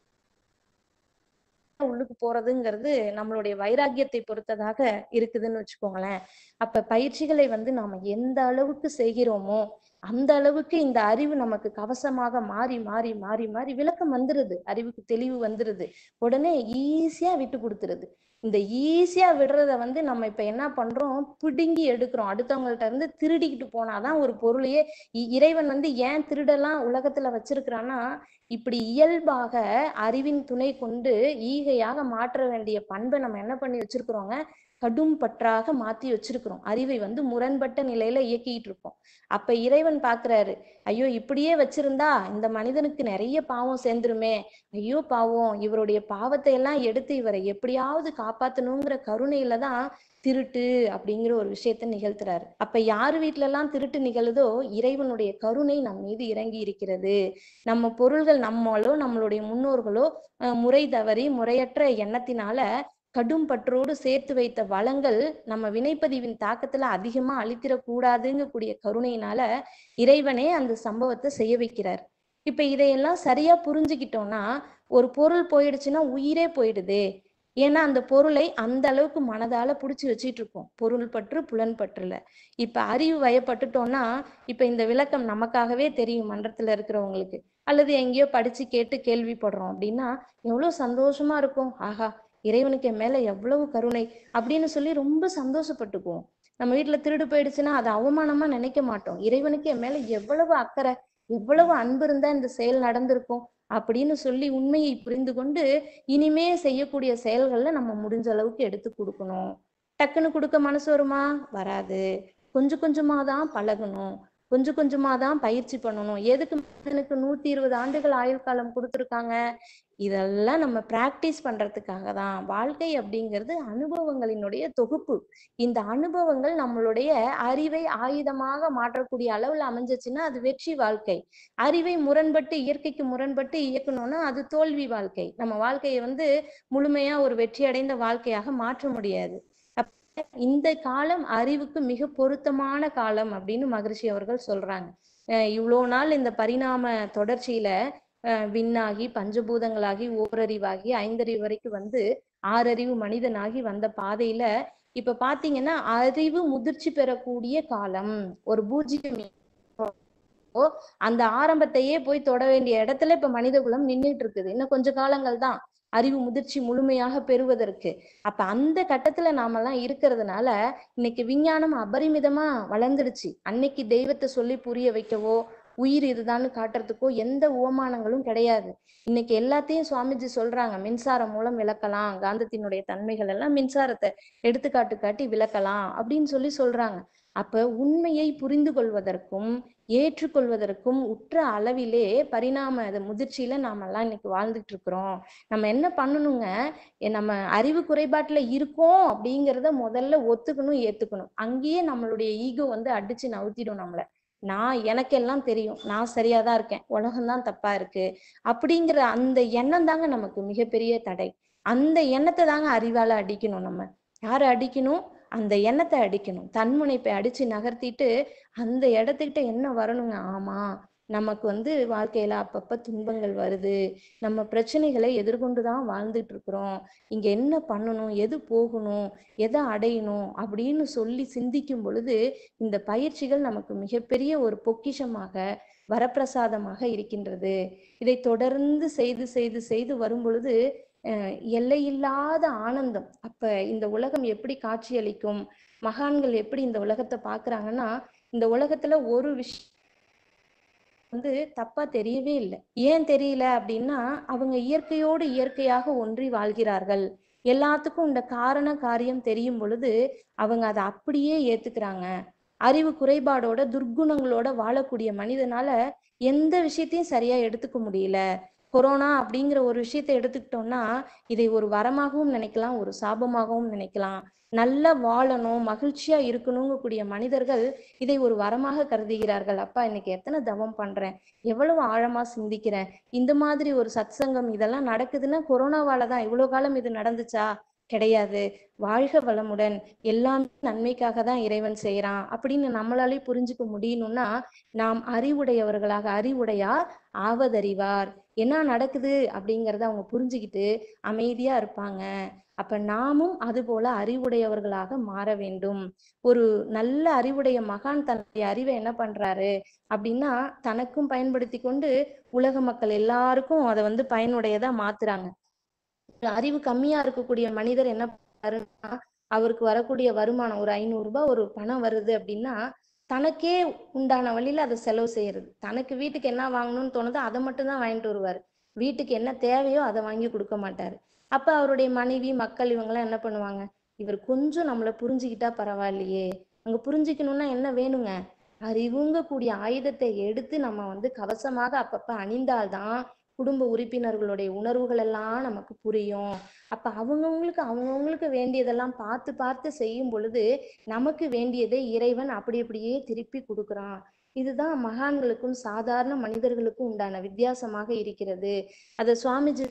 C: உள்ளுக்கு போறதுங்கிறது நம்மளுடைய வைராக்கியத்தை பொறுத்ததாக இருக்குதுன்னு வச்சுக்கோங்களேன் அப்ப பயிற்சிகளை வந்து நாம எந்த அளவுக்கு செய்கிறோமோ அந்த அளவுக்கு இந்த அறிவு நமக்கு கவசமாக மாறி மாறி மாறி மாறி விளக்கம் வந்துருது அறிவுக்கு தெளிவு வந்துருது உடனே ஈஸியா விட்டு கொடுத்துருது இந்த ஈஸியா விடுறத வந்து நம்ம இப்ப என்ன பண்றோம் பிடுங்கி எடுக்கிறோம் அடுத்தவங்கள்ட்ட இருந்து திருடிக்கிட்டு போனாதான் ஒரு பொருளையே இ- இறைவன் வந்து ஏன் திருடெல்லாம் உலகத்துல வச்சிருக்கிறான்னா இப்படி இயல்பாக அறிவின் துணை கொண்டு ஈகையாக மாற்ற வேண்டிய பண்பை நம்ம என்ன பண்ணி வச்சிருக்கிறோங்க கடும் பற்றாக மாத்தி வச்சிருக்கிறோம் அறிவை வந்து முரண்பட்ட நிலையில இயக்கிட்டு இருக்கோம் அப்ப இறைவன் பாக்குறாரு ஐயோ இப்படியே வச்சிருந்தா இந்த மனிதனுக்கு நிறைய பாவம் சேர்ந்துருமே ஐயோ பாவம் இவருடைய பாவத்தை எல்லாம் எடுத்து இவரை எப்படியாவது காப்பாத்தணுங்கிற கருணையில தான் திருட்டு அப்படிங்கிற ஒரு விஷயத்த நிகழ்த்துறாரு அப்ப யார் வீட்ல எல்லாம் திருட்டு நிகழுதோ இறைவனுடைய கருணை நம் மீது இறங்கி இருக்கிறது நம்ம பொருள்கள் நம்மளோ நம்மளுடைய முன்னோர்களோ அஹ், முறை தவறி முறையற்ற எண்ணத்தினால கடும் பற்றோடு சேர்த்து வைத்த வளங்கள் நம்ம வினைப்பதிவின் தாக்கத்துல அதிகமா அழித்திடக்கூடாதுங்கக்கூடிய கருணையினால இறைவனே அந்த சம்பவத்தை செய்ய வைக்கிறார் இப்ப இதையெல்லாம் சரியா புரிஞ்சுக்கிட்டோம்னா ஒரு பொருள் போயிடுச்சுன்னா உயிரே போயிடுதே ஏன்னா அந்த பொருளை அந்த அளவுக்கு மனதால புடிச்சு வச்சிட்டு இருக்கோம் பொருள் பற்று புலன் பற்றுல இப்ப அறிவு வயப்பட்டுட்டோம்னா இப்ப இந்த விளக்கம் நமக்காகவே தெரியும் மன்றத்துல இருக்கிறவங்களுக்கு அல்லது எங்கேயோ படிச்சு கேட்டு கேள்விப்படுறோம் அப்படின்னா எவ்வளவு சந்தோஷமா இருக்கும் ஆஹா இறைவனுக்கு என் மேல எவ்வளவு கருணை அப்படின்னு சொல்லி ரொம்ப சந்தோஷப்பட்டுக்குவோம் நம்ம வீட்டுல திருடு போயிடுச்சுன்னா அதை அவமானமா நினைக்க மாட்டோம் இறைவனுக்கு என் மேல எவ்வளவு அக்கறை எவ்வளவு அன்பு இருந்தா இந்த செயல் நடந்திருக்கும் அப்படின்னு சொல்லி உண்மையை புரிந்து கொண்டு இனிமே செய்யக்கூடிய செயல்கள்ல நம்ம முடிஞ்ச அளவுக்கு எடுத்து கொடுக்கணும் டக்குன்னு கொடுக்க மனசு வருமா வராது கொஞ்சம் கொஞ்சமா தான் பழகணும் கொஞ்சம் கொஞ்சமா தான் பயிற்சி பண்ணணும் எதுக்கு மனிதனுக்கு நூத்தி இருபது ஆண்டுகள் ஆயுள் காலம் கொடுத்துருக்காங்க இதெல்லாம் நம்ம பிராக்டிஸ் பண்றதுக்காக தான் வாழ்க்கை அப்படிங்கிறது அனுபவங்களினுடைய தொகுப்பு இந்த அனுபவங்கள் நம்மளுடைய அறிவை ஆயுதமாக மாற்றக்கூடிய அளவுல அமைஞ்சிச்சுன்னா அது வெற்றி வாழ்க்கை அறிவை முரண்பட்டு இயற்கைக்கு முரண்பட்டு இயக்கணும்னா அது தோல்வி வாழ்க்கை நம்ம வாழ்க்கையை வந்து முழுமையா ஒரு வெற்றி அடைந்த வாழ்க்கையாக மாற்ற முடியாது அப்ப இந்த காலம் அறிவுக்கு மிக பொருத்தமான காலம் அப்படின்னு மகரிஷி அவர்கள் சொல்றாங்க அஹ் இவ்வளோ நாள் இந்த பரிணாம தொடர்ச்சியில அஹ் விண்ணாகி பஞ்சபூதங்களாகி ஓரறிவாகி ஐந்தறிவு வரைக்கும் வந்து ஆறறிவு மனிதனாகி வந்த பாதையில இப்ப பாத்தீங்கன்னா அறிவு முதிர்ச்சி பெறக்கூடிய காலம் ஒரு பூஜ்ஜியம் ஓ அந்த ஆரம்பத்தையே போய் தொட வேண்டிய இடத்துல இப்ப மனித குலம் நின்னுட்டு இருக்குது இன்னும் கொஞ்ச காலங்கள் தான் அறிவு முதிர்ச்சி முழுமையாக பெறுவதற்கு அப்ப அந்த கட்டத்துல நாமெல்லாம் இருக்கிறதுனால இன்னைக்கு விஞ்ஞானம் அபரிமிதமா வளர்ந்துடுச்சு அன்னைக்கு தெய்வத்தை சொல்லி புரிய வைக்கவோ உயிர் இதுதான்னு காட்டுறதுக்கோ எந்த உவமானங்களும் கிடையாது இன்னைக்கு எல்லாத்தையும் சுவாமிஜி சொல்றாங்க மின்சாரம் மூலம் விளக்கலாம் காந்தத்தினுடைய தன்மைகள் எல்லாம் மின்சாரத்தை எடுத்துக்காட்டு காட்டி விளக்கலாம் அப்படின்னு சொல்லி சொல்றாங்க அப்ப உண்மையை புரிந்து கொள்வதற்கும் ஏற்றுக்கொள்வதற்கும் உற்ற அளவிலே பரிணாம அது முதிர்ச்சியில நாமெல்லாம் இன்னைக்கு வாழ்ந்துட்டு இருக்கிறோம் நம்ம என்ன பண்ணணுங்க எ- நம்ம அறிவு குறைபாட்டுல இருக்கோம் அப்படிங்கிறத முதல்ல ஒத்துக்கணும் ஏத்துக்கணும் அங்கேயே நம்மளுடைய ஈகோ வந்து அடிச்சு நவுத்திடும் நம்மள நான் எனக்கெல்லாம் தெரியும் நான் சரியாதான் இருக்கேன் உலகம்தான் தப்பா இருக்கு அப்படிங்கிற அந்த எண்ணம் தாங்க நமக்கு மிகப்பெரிய தடை அந்த எண்ணத்தை தாங்க அறிவால அடிக்கணும் நம்ம யாரை அடிக்கணும் அந்த எண்ணத்தை அடிக்கணும் தன்முனைப்பை அடிச்சு நகர்த்திட்டு அந்த இடத்துக்கிட்ட என்ன வரணுங்க ஆமா நமக்கு வந்து வாழ்க்கையில அப்பப்ப துன்பங்கள் வருது நம்ம பிரச்சனைகளை எதிர்கொண்டு தான் வாழ்ந்துட்டு இருக்கிறோம் இங்க என்ன பண்ணணும் எது போகணும் எதை அடையணும் அப்படின்னு சொல்லி சிந்திக்கும் பொழுது இந்த பயிற்சிகள் நமக்கு மிகப்பெரிய ஒரு பொக்கிஷமாக வரப்பிரசாதமாக இருக்கின்றது இதை தொடர்ந்து செய்து செய்து செய்து வரும் பொழுது அஹ், எல்லையில்லாத ஆனந்தம் அப்ப இந்த உலகம் எப்படி காட்சியளிக்கும் மகான்கள் எப்படி இந்த உலகத்தை பாக்குறாங்கன்னா இந்த உலகத்துல ஒரு விஷயம் வந்து தப்பா தெரியவே இல்லை ஏன் தெரியல அப்படின்னா அவங்க இயற்கையோடு இயற்கையாக ஒன்றி வாழ்கிறார்கள் எல்லாத்துக்கும் இந்த காரண காரியம் தெரியும் பொழுது அவங்க அதை அப்படியே ஏத்துக்கிறாங்க அறிவு குறைபாடோட துர்க்குணங்களோட வாழக்கூடிய மனிதனால எந்த விஷயத்தையும் சரியா எடுத்துக்க முடியல கொரோனா அப்படிங்கிற ஒரு விஷயத்தை எடுத்துக்கிட்டோம்னா இதை ஒரு வரமாகவும் நினைக்கலாம் ஒரு சாபமாகவும் நினைக்கலாம் நல்லா வாழணும் மகிழ்ச்சியா இருக்கணுங்கக்கூடிய மனிதர்கள் இதை ஒரு வரமாக கருதுகிறார்கள் அப்பா இன்னைக்கு எத்தனை தவம் பண்றேன் எவ்வளவு ஆழமா சிந்திக்கிறேன் இந்த மாதிரி ஒரு சத்சங்கம் இதெல்லாம் நடக்குதுன்னா கொரோனாவால தான் இவ்வளவு காலம் இது நடந்துச்சா கிடையாது வாழ்க வளமுடன் எல்லாமே நன்மைக்காக தான் இறைவன் செய்யறான் அப்படின்னு நம்மளாலே புரிஞ்சுக்க முடியணும்னா நாம் அறிவுடையவர்களாக அறிவுடையார் ஆவதறிவார் என்ன நடக்குது அப்படிங்கறத அவங்க புரிஞ்சுக்கிட்டு அமைதியா இருப்பாங்க அப்ப நாமும் அது போல அறிவுடையவர்களாக மாற வேண்டும் ஒரு நல்ல அறிவுடைய மகான் தன்னுடைய அறிவை என்ன பண்றாரு அப்படின்னா தனக்கும் பயன்படுத்தி கொண்டு உலக மக்கள் எல்லாருக்கும் அதை வந்து பயனுடையதா மாத்துறாங்க அறிவு கம்மியா இருக்கக்கூடிய மனிதர் என்ன பண்றாருன்னா அவருக்கு வரக்கூடிய வருமானம் ஒரு ஐநூறு ரூபாய் ஒரு பணம் வருது அப்படின்னா தனக்கே உண்டான வழியில அதை செலவு செய்யறது தனக்கு வீட்டுக்கு என்ன வாங்கணும்னு தோணுதோ அதை மட்டும் தான் வாங்கிட்டு வருவாரு வீட்டுக்கு என்ன தேவையோ அதை வாங்கி கொடுக்க மாட்டாரு அப்ப அவருடைய மனைவி மக்கள் இவங்கெல்லாம் என்ன பண்ணுவாங்க இவர் கொஞ்சம் நம்மள புரிஞ்சுக்கிட்டா பரவாயில்லையே அங்க புரிஞ்சுக்கணும்னா என்ன வேணுங்க அறிவுங்க கூடிய ஆயுதத்தை எடுத்து நம்ம வந்து கவசமாக அப்பப்ப அணிந்தால்தான் குடும்ப உறுப்பினர்களுடைய உணர்வுகள் எல்லாம் நமக்கு புரியும் அப்ப அவங்கவுங்களுக்கு அவங்கவுங்களுக்கு வேண்டியதெல்லாம் பார்த்து பார்த்து செய்யும் பொழுது நமக்கு வேண்டியதை இறைவன் அப்படி அப்படியே திருப்பி கொடுக்குறான் இதுதான் மகான்களுக்கும் சாதாரண மனிதர்களுக்கும் உண்டான வித்தியாசமாக இருக்கிறது அத சுவாமிஜி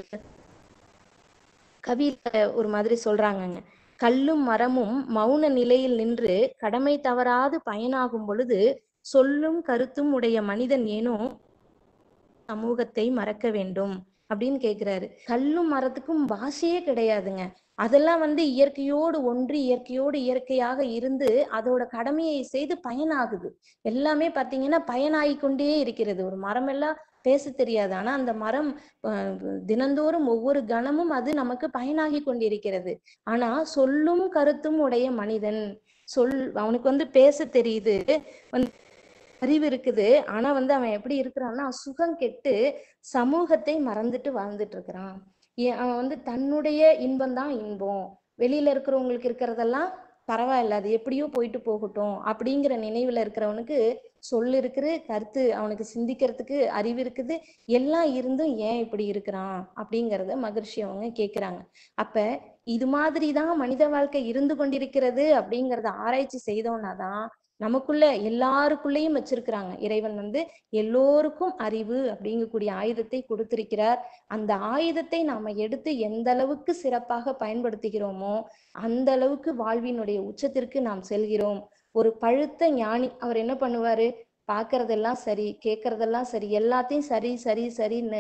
C: கவியில ஒரு மாதிரி சொல்றாங்கங்க கல்லும் மரமும் மௌன நிலையில் நின்று கடமை தவறாது பயனாகும் பொழுது சொல்லும் கருத்தும் உடைய மனிதன் ஏனோ சமூகத்தை மறக்க வேண்டும் அப்படின்னு கேக்குறாரு கல்லும் மரத்துக்கும் பாஷையே கிடையாதுங்க அதெல்லாம் வந்து இயற்கையோடு ஒன்றி இயற்கையோடு இயற்கையாக இருந்து அதோட கடமையை செய்து பயனாகுது எல்லாமே பாத்தீங்கன்னா பயனாகி கொண்டே இருக்கிறது ஒரு மரம் எல்லாம் பேச தெரியாது ஆனா அந்த மரம் அஹ், தினந்தோறும் ஒவ்வொரு கணமும் அது நமக்கு பயனாகி கொண்டிருக்கிறது ஆனா சொல்லும் கருத்தும் உடைய மனிதன் சொல் அவனுக்கு வந்து பேச தெரியுது வந்து அறிவு இருக்குது ஆனா வந்து அவன் எப்படி இருக்கிறான்னா சுகம் கெட்டு சமூகத்தை மறந்துட்டு வாழ்ந்துட்டு இருக்கிறான் ஏன் அவன் வந்து தன்னுடைய இன்பம் தான் இன்பம் வெளியில இருக்கிறவங்களுக்கு இருக்கிறதெல்லாம் பரவாயில்ல அது எப்படியோ போயிட்டு போகட்டும் அப்படிங்கிற நினைவுல இருக்கிறவனுக்கு சொல் இருக்குது கருத்து அவனுக்கு சிந்திக்கிறதுக்கு அறிவு இருக்குது எல்லாம் இருந்தும் ஏன் இப்படி இருக்கிறான் அப்படிங்கிறத மகிழ்ச்சி அவங்க கேக்குறாங்க அப்ப இது மாதிரி தான் மனித வாழ்க்கை இருந்து கொண்டிருக்கிறது அப்படிங்கறத ஆராய்ச்சி செய்தோம்னா தான் நமக்குள்ள எல்லாருக்குள்ளேயும் வச்சிருக்கிறாங்க இறைவன் வந்து எல்லோருக்கும் அறிவு அப்படிங்கக்கூடிய ஆயுதத்தை கொடுத்திருக்கிறார் அந்த ஆயுதத்தை நாம எடுத்து எந்த அளவுக்கு சிறப்பாக பயன்படுத்துகிறோமோ அந்த அளவுக்கு வாழ்வினுடைய உச்சத்திற்கு நாம் செல்கிறோம் ஒரு பழுத்த ஞானி அவர் என்ன பண்ணுவாரு பார்க்கறதெல்லாம் சரி கேட்கறதெல்லாம் சரி எல்லாத்தையும் சரி சரி சரின்னு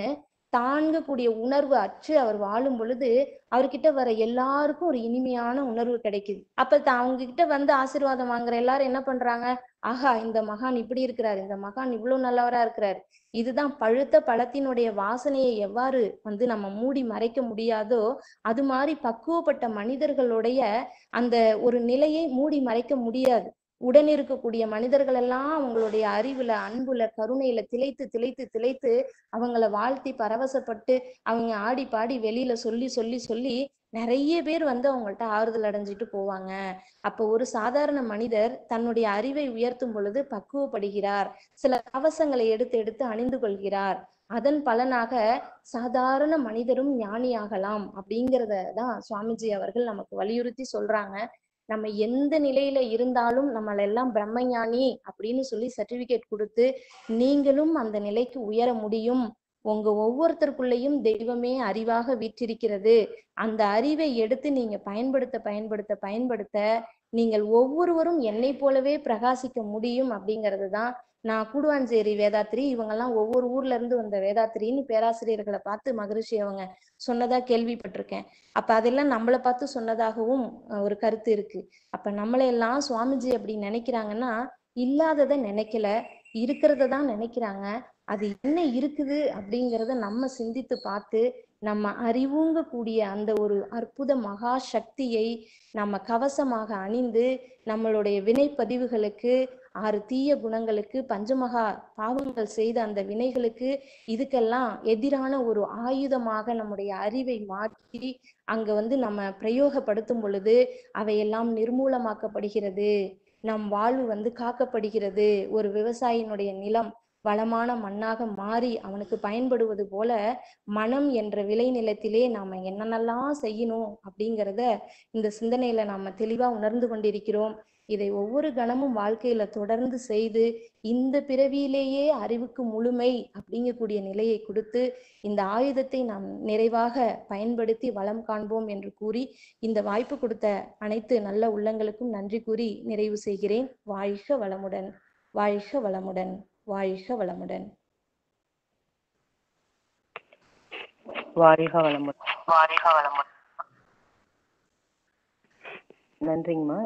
C: தாங்கக்கூடிய உணர்வு அற்று அவர் வாழும் பொழுது அவர்கிட்ட வர எல்லாருக்கும் ஒரு இனிமையான உணர்வு கிடைக்குது அப்ப த- அவங்க கிட்ட வந்து ஆசீர்வாதம் வாங்குற எல்லாரும் என்ன பண்றாங்க ஆஹா இந்த மகான் இப்படி இருக்கிறாரு இந்த மகான் இவ்வளவு நல்லவரா இருக்கிறாரு இதுதான் பழுத்த பழத்தினுடைய வாசனையை எவ்வாறு வந்து நம்ம மூடி மறைக்க முடியாதோ அது மாதிரி பக்குவப்பட்ட மனிதர்களுடைய அந்த ஒரு நிலையை மூடி மறைக்க முடியாது உடன் இருக்கக்கூடிய மனிதர்கள் எல்லாம் அவங்களுடைய அறிவுல அன்புல கருணையில திளைத்து திளைத்து திளைத்து அவங்கள வாழ்த்தி பரவசப்பட்டு அவங்க ஆடி பாடி வெளியில சொல்லி சொல்லி சொல்லி நிறைய பேர் வந்து அவங்கள்ட்ட ஆறுதல் அடைஞ்சிட்டு போவாங்க அப்போ ஒரு சாதாரண மனிதர் தன்னுடைய அறிவை உயர்த்தும் பொழுது பக்குவப்படுகிறார் சில கவசங்களை எடுத்து எடுத்து அணிந்து கொள்கிறார் அதன் பலனாக சாதாரண மனிதரும் ஞானியாகலாம் அப்படிங்கிறத தான் சுவாமிஜி அவர்கள் நமக்கு வலியுறுத்தி சொல்றாங்க நம்ம எந்த நிலையில இருந்தாலும் நம்மள எல்லாம் பிரம்மஞானி அப்படின்னு சொல்லி சர்டிபிகேட் கொடுத்து நீங்களும் அந்த நிலைக்கு உயர முடியும் உங்க ஒவ்வொருத்தருக்குள்ளேயும் தெய்வமே அறிவாக வீற்றிருக்கிறது அந்த அறிவை எடுத்து நீங்க பயன்படுத்த பயன்படுத்த பயன்படுத்த நீங்கள் ஒவ்வொருவரும் என்னை போலவே பிரகாசிக்க முடியும் அப்படிங்கிறது தான் நான் கூடுவாஞ்சேரி வேதாத்திரி இவங்கெல்லாம் ஒவ்வொரு ஊர்ல இருந்து வந்த வேதாத்திரின்னு பேராசிரியர்களை பார்த்து மகரிஷி அவங்க சொன்னதா கேள்விப்பட்டிருக்கேன் அப்ப அதெல்லாம் நம்மளை பார்த்து சொன்னதாகவும் அஹ், ஒரு கருத்து இருக்கு அப்ப நம்மளை எல்லாம் சுவாமிஜி அப்படி நினைக்கிறாங்கன்னா இல்லாததை நினைக்கல இருக்கிறத தான் நினைக்கிறாங்க அது என்ன இருக்குது அப்படிங்கிறத நம்ம சிந்தித்து பார்த்து நம்ம அறிவுங்க கூடிய அந்த ஒரு அற்புத மகா சக்தியை நம்ம கவசமாக அணிந்து நம்மளுடைய வினைப்பதிவுகளுக்கு ஆறு தீய குணங்களுக்கு பஞ்சமகா பாவங்கள் செய்த அந்த வினைகளுக்கு இதுக்கெல்லாம் எதிரான ஒரு ஆயுதமாக நம்முடைய அறிவை மாற்றி அங்க வந்து நம்ம பிரயோகப்படுத்தும் பொழுது அவையெல்லாம் நிர்மூலமாக்கப்படுகிறது நம் வாழ்வு வந்து காக்கப்படுகிறது ஒரு விவசாயினுடைய நிலம் வளமான மண்ணாக மாறி அவனுக்கு பயன்படுவது போல மனம் என்ற விளைநிலத்திலே நாம என்னென்னலாம் செய்யணும் அப்படிங்கிறத இந்த சிந்தனையில நாம தெளிவா உணர்ந்து கொண்டிருக்கிறோம் இதை ஒவ்வொரு கணமும் வாழ்க்கையில தொடர்ந்து செய்து இந்த பிறவியிலேயே அறிவுக்கு முழுமை அப்படிங்கக்கூடிய நிலையை கொடுத்து இந்த ஆயுதத்தை நாம் நிறைவாக பயன்படுத்தி வளம் காண்போம் என்று கூறி இந்த வாய்ப்பு கொடுத்த அனைத்து நல்ல உள்ளங்களுக்கும் நன்றி கூறி நிறைவு செய்கிறேன் வாழ்க வளமுடன் வாழ்க வளமுடன் வாழ்க வளமுடன்
A: வாழ்க வளமுடன்
B: வாழ்க வளமுடன்
A: நன்றிங்கம்மா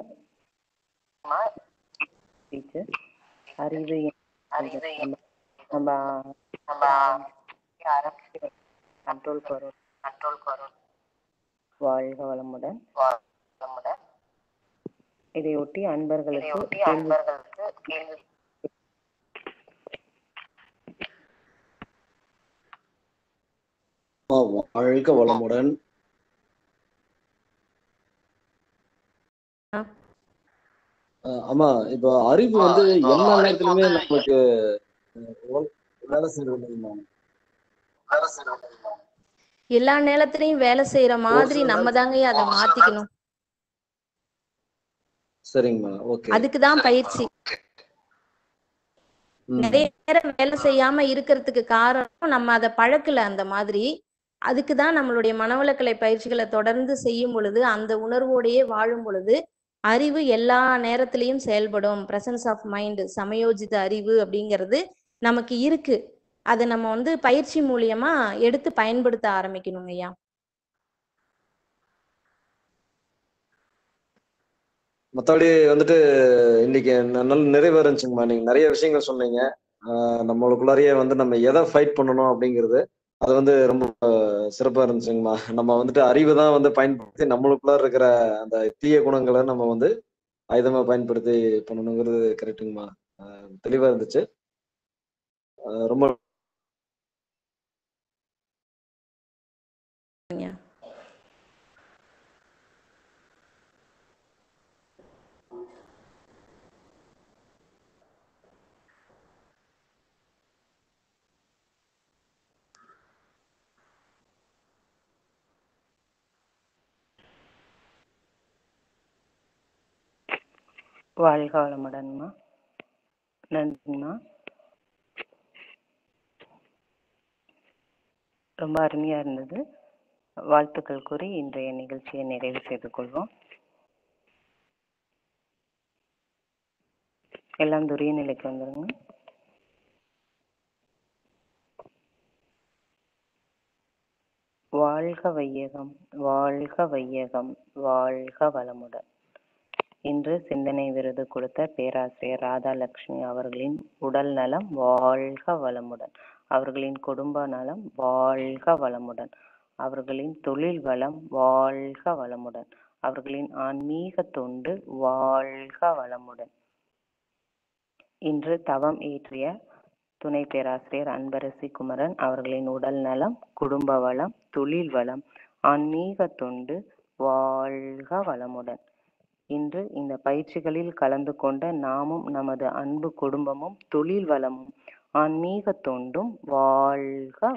A: டீச்சர் அறிவு
B: அறிவு
A: நம்ம நம்ம
B: நம்ம யாரும்
A: கண்ட்ரோல் கரோம்
B: கண்ட்ரோல் கரோம்
A: வாழ்க வளமுடன்
B: வளமுடன்
A: இதையொட்டி அன்பர்களுக்கு
B: இதையொட்டி அன்பர்களுக்கு கேள்வி
D: ஆ, வாழ்க வளமுடன்
C: ஆ.
D: ஆ, ஆமா இப்ப அறிவு வந்து எல்லா நேரத்திலுமே நமக்கு அஹ், வேலை செய்யறது
B: வேலை செய்யணும்
C: எல்லா நேரத்திலையும் வேலை செய்யற மாதிரி
D: சில
C: நம்ம தாங்க அதை மாத்திக்கணும்
D: சரிங்கம்மா ஓகே
C: அதுக்குதான் பயிற்சி நிறைய நேரம் வேலை செய்யாம இருக்கிறதுக்கு காரணம் நம்ம அதை பழக்கல அந்த மாதிரி அதுக்கு தான் நம்மளுடைய மனவளக்கலை பயிற்சிகளை தொடர்ந்து செய்யும் பொழுது அந்த உணர்வோடையே வாழும் பொழுது அறிவு எல்லா நேரத்திலையும் செயல்படும் பிரசன்ஸ் ஆஃப் மைண்ட் சமயோஜித அறிவு அப்படிங்கிறது நமக்கு இருக்கு அதை நம்ம வந்து பயிற்சி மூலியமா எடுத்து பயன்படுத்த ஆரம்பிக்கணுங்க ஐயா
D: மத்தபடி வந்துட்டு இன்னைக்கு ந- நல்ல நிறைவு இருந்துச்சுங்கம்மா நீங்க நிறைய விஷயங்கள் சொன்னீங்க ஆஹ் நம்மளுக்குள்ளாரையே வந்து நம்ம எதை ஃபைட் பண்ணணும் அப்படிங்கிறது அது வந்து ரொம்ப ஆஹ் சிறப்பா இருந்துச்சுங்கம்மா நம்ம வந்துட்டு அறிவு தான் வந்து பயன்படுத்தி நம்மளுக்குள்ள இருக்கிற அந்த தீய குணங்களை நம்ம வந்து ஆயுதமா பயன்படுத்தி பண்ணணுங்கிறது கரெக்டுங்கம்மா ஆஹ் தெளிவா இருந்துச்சு ஆஹ் ரொம்ப
A: வாழ்க வளமுடன்மா நன்றிங்கம்மா ரொம்ப அருமையா இருந்தது வாழ்த்துக்கள் கூறி இன்றைய நிகழ்ச்சியை நிறைவு செய்து கொள்வோம் எல்லாம் துரிய நிலைக்கு வந்துருங்க வாழ்க வையகம் வாழ்க வையகம் வாழ்க வளமுடன் இன்று சிந்தனை விருது கொடுத்த பேராசிரியர் ராதாலட்சுமி அவர்களின் உடல் நலம் வாழ்க வளமுடன் அவர்களின் குடும்ப நலம் வாழ்க வளமுடன் அவர்களின் தொழில் வளம் வாழ்க வளமுடன் அவர்களின் ஆன்மீக தொண்டு வாழ்க வளமுடன் இன்று தவம் ஏற்றிய துணை பேராசிரியர் அன்பரசி குமரன் அவர்களின் உடல் நலம் குடும்ப வளம் தொழில் வளம் ஆன்மீக தொண்டு வாழ்க வளமுடன் இன்று இந்த பயிற்சிகளில் கலந்து கொண்ட நாமும் நமது அன்பு குடும்பமும் தொழில் வளமும் ஆன்மீக தொண்டும் வாழ்க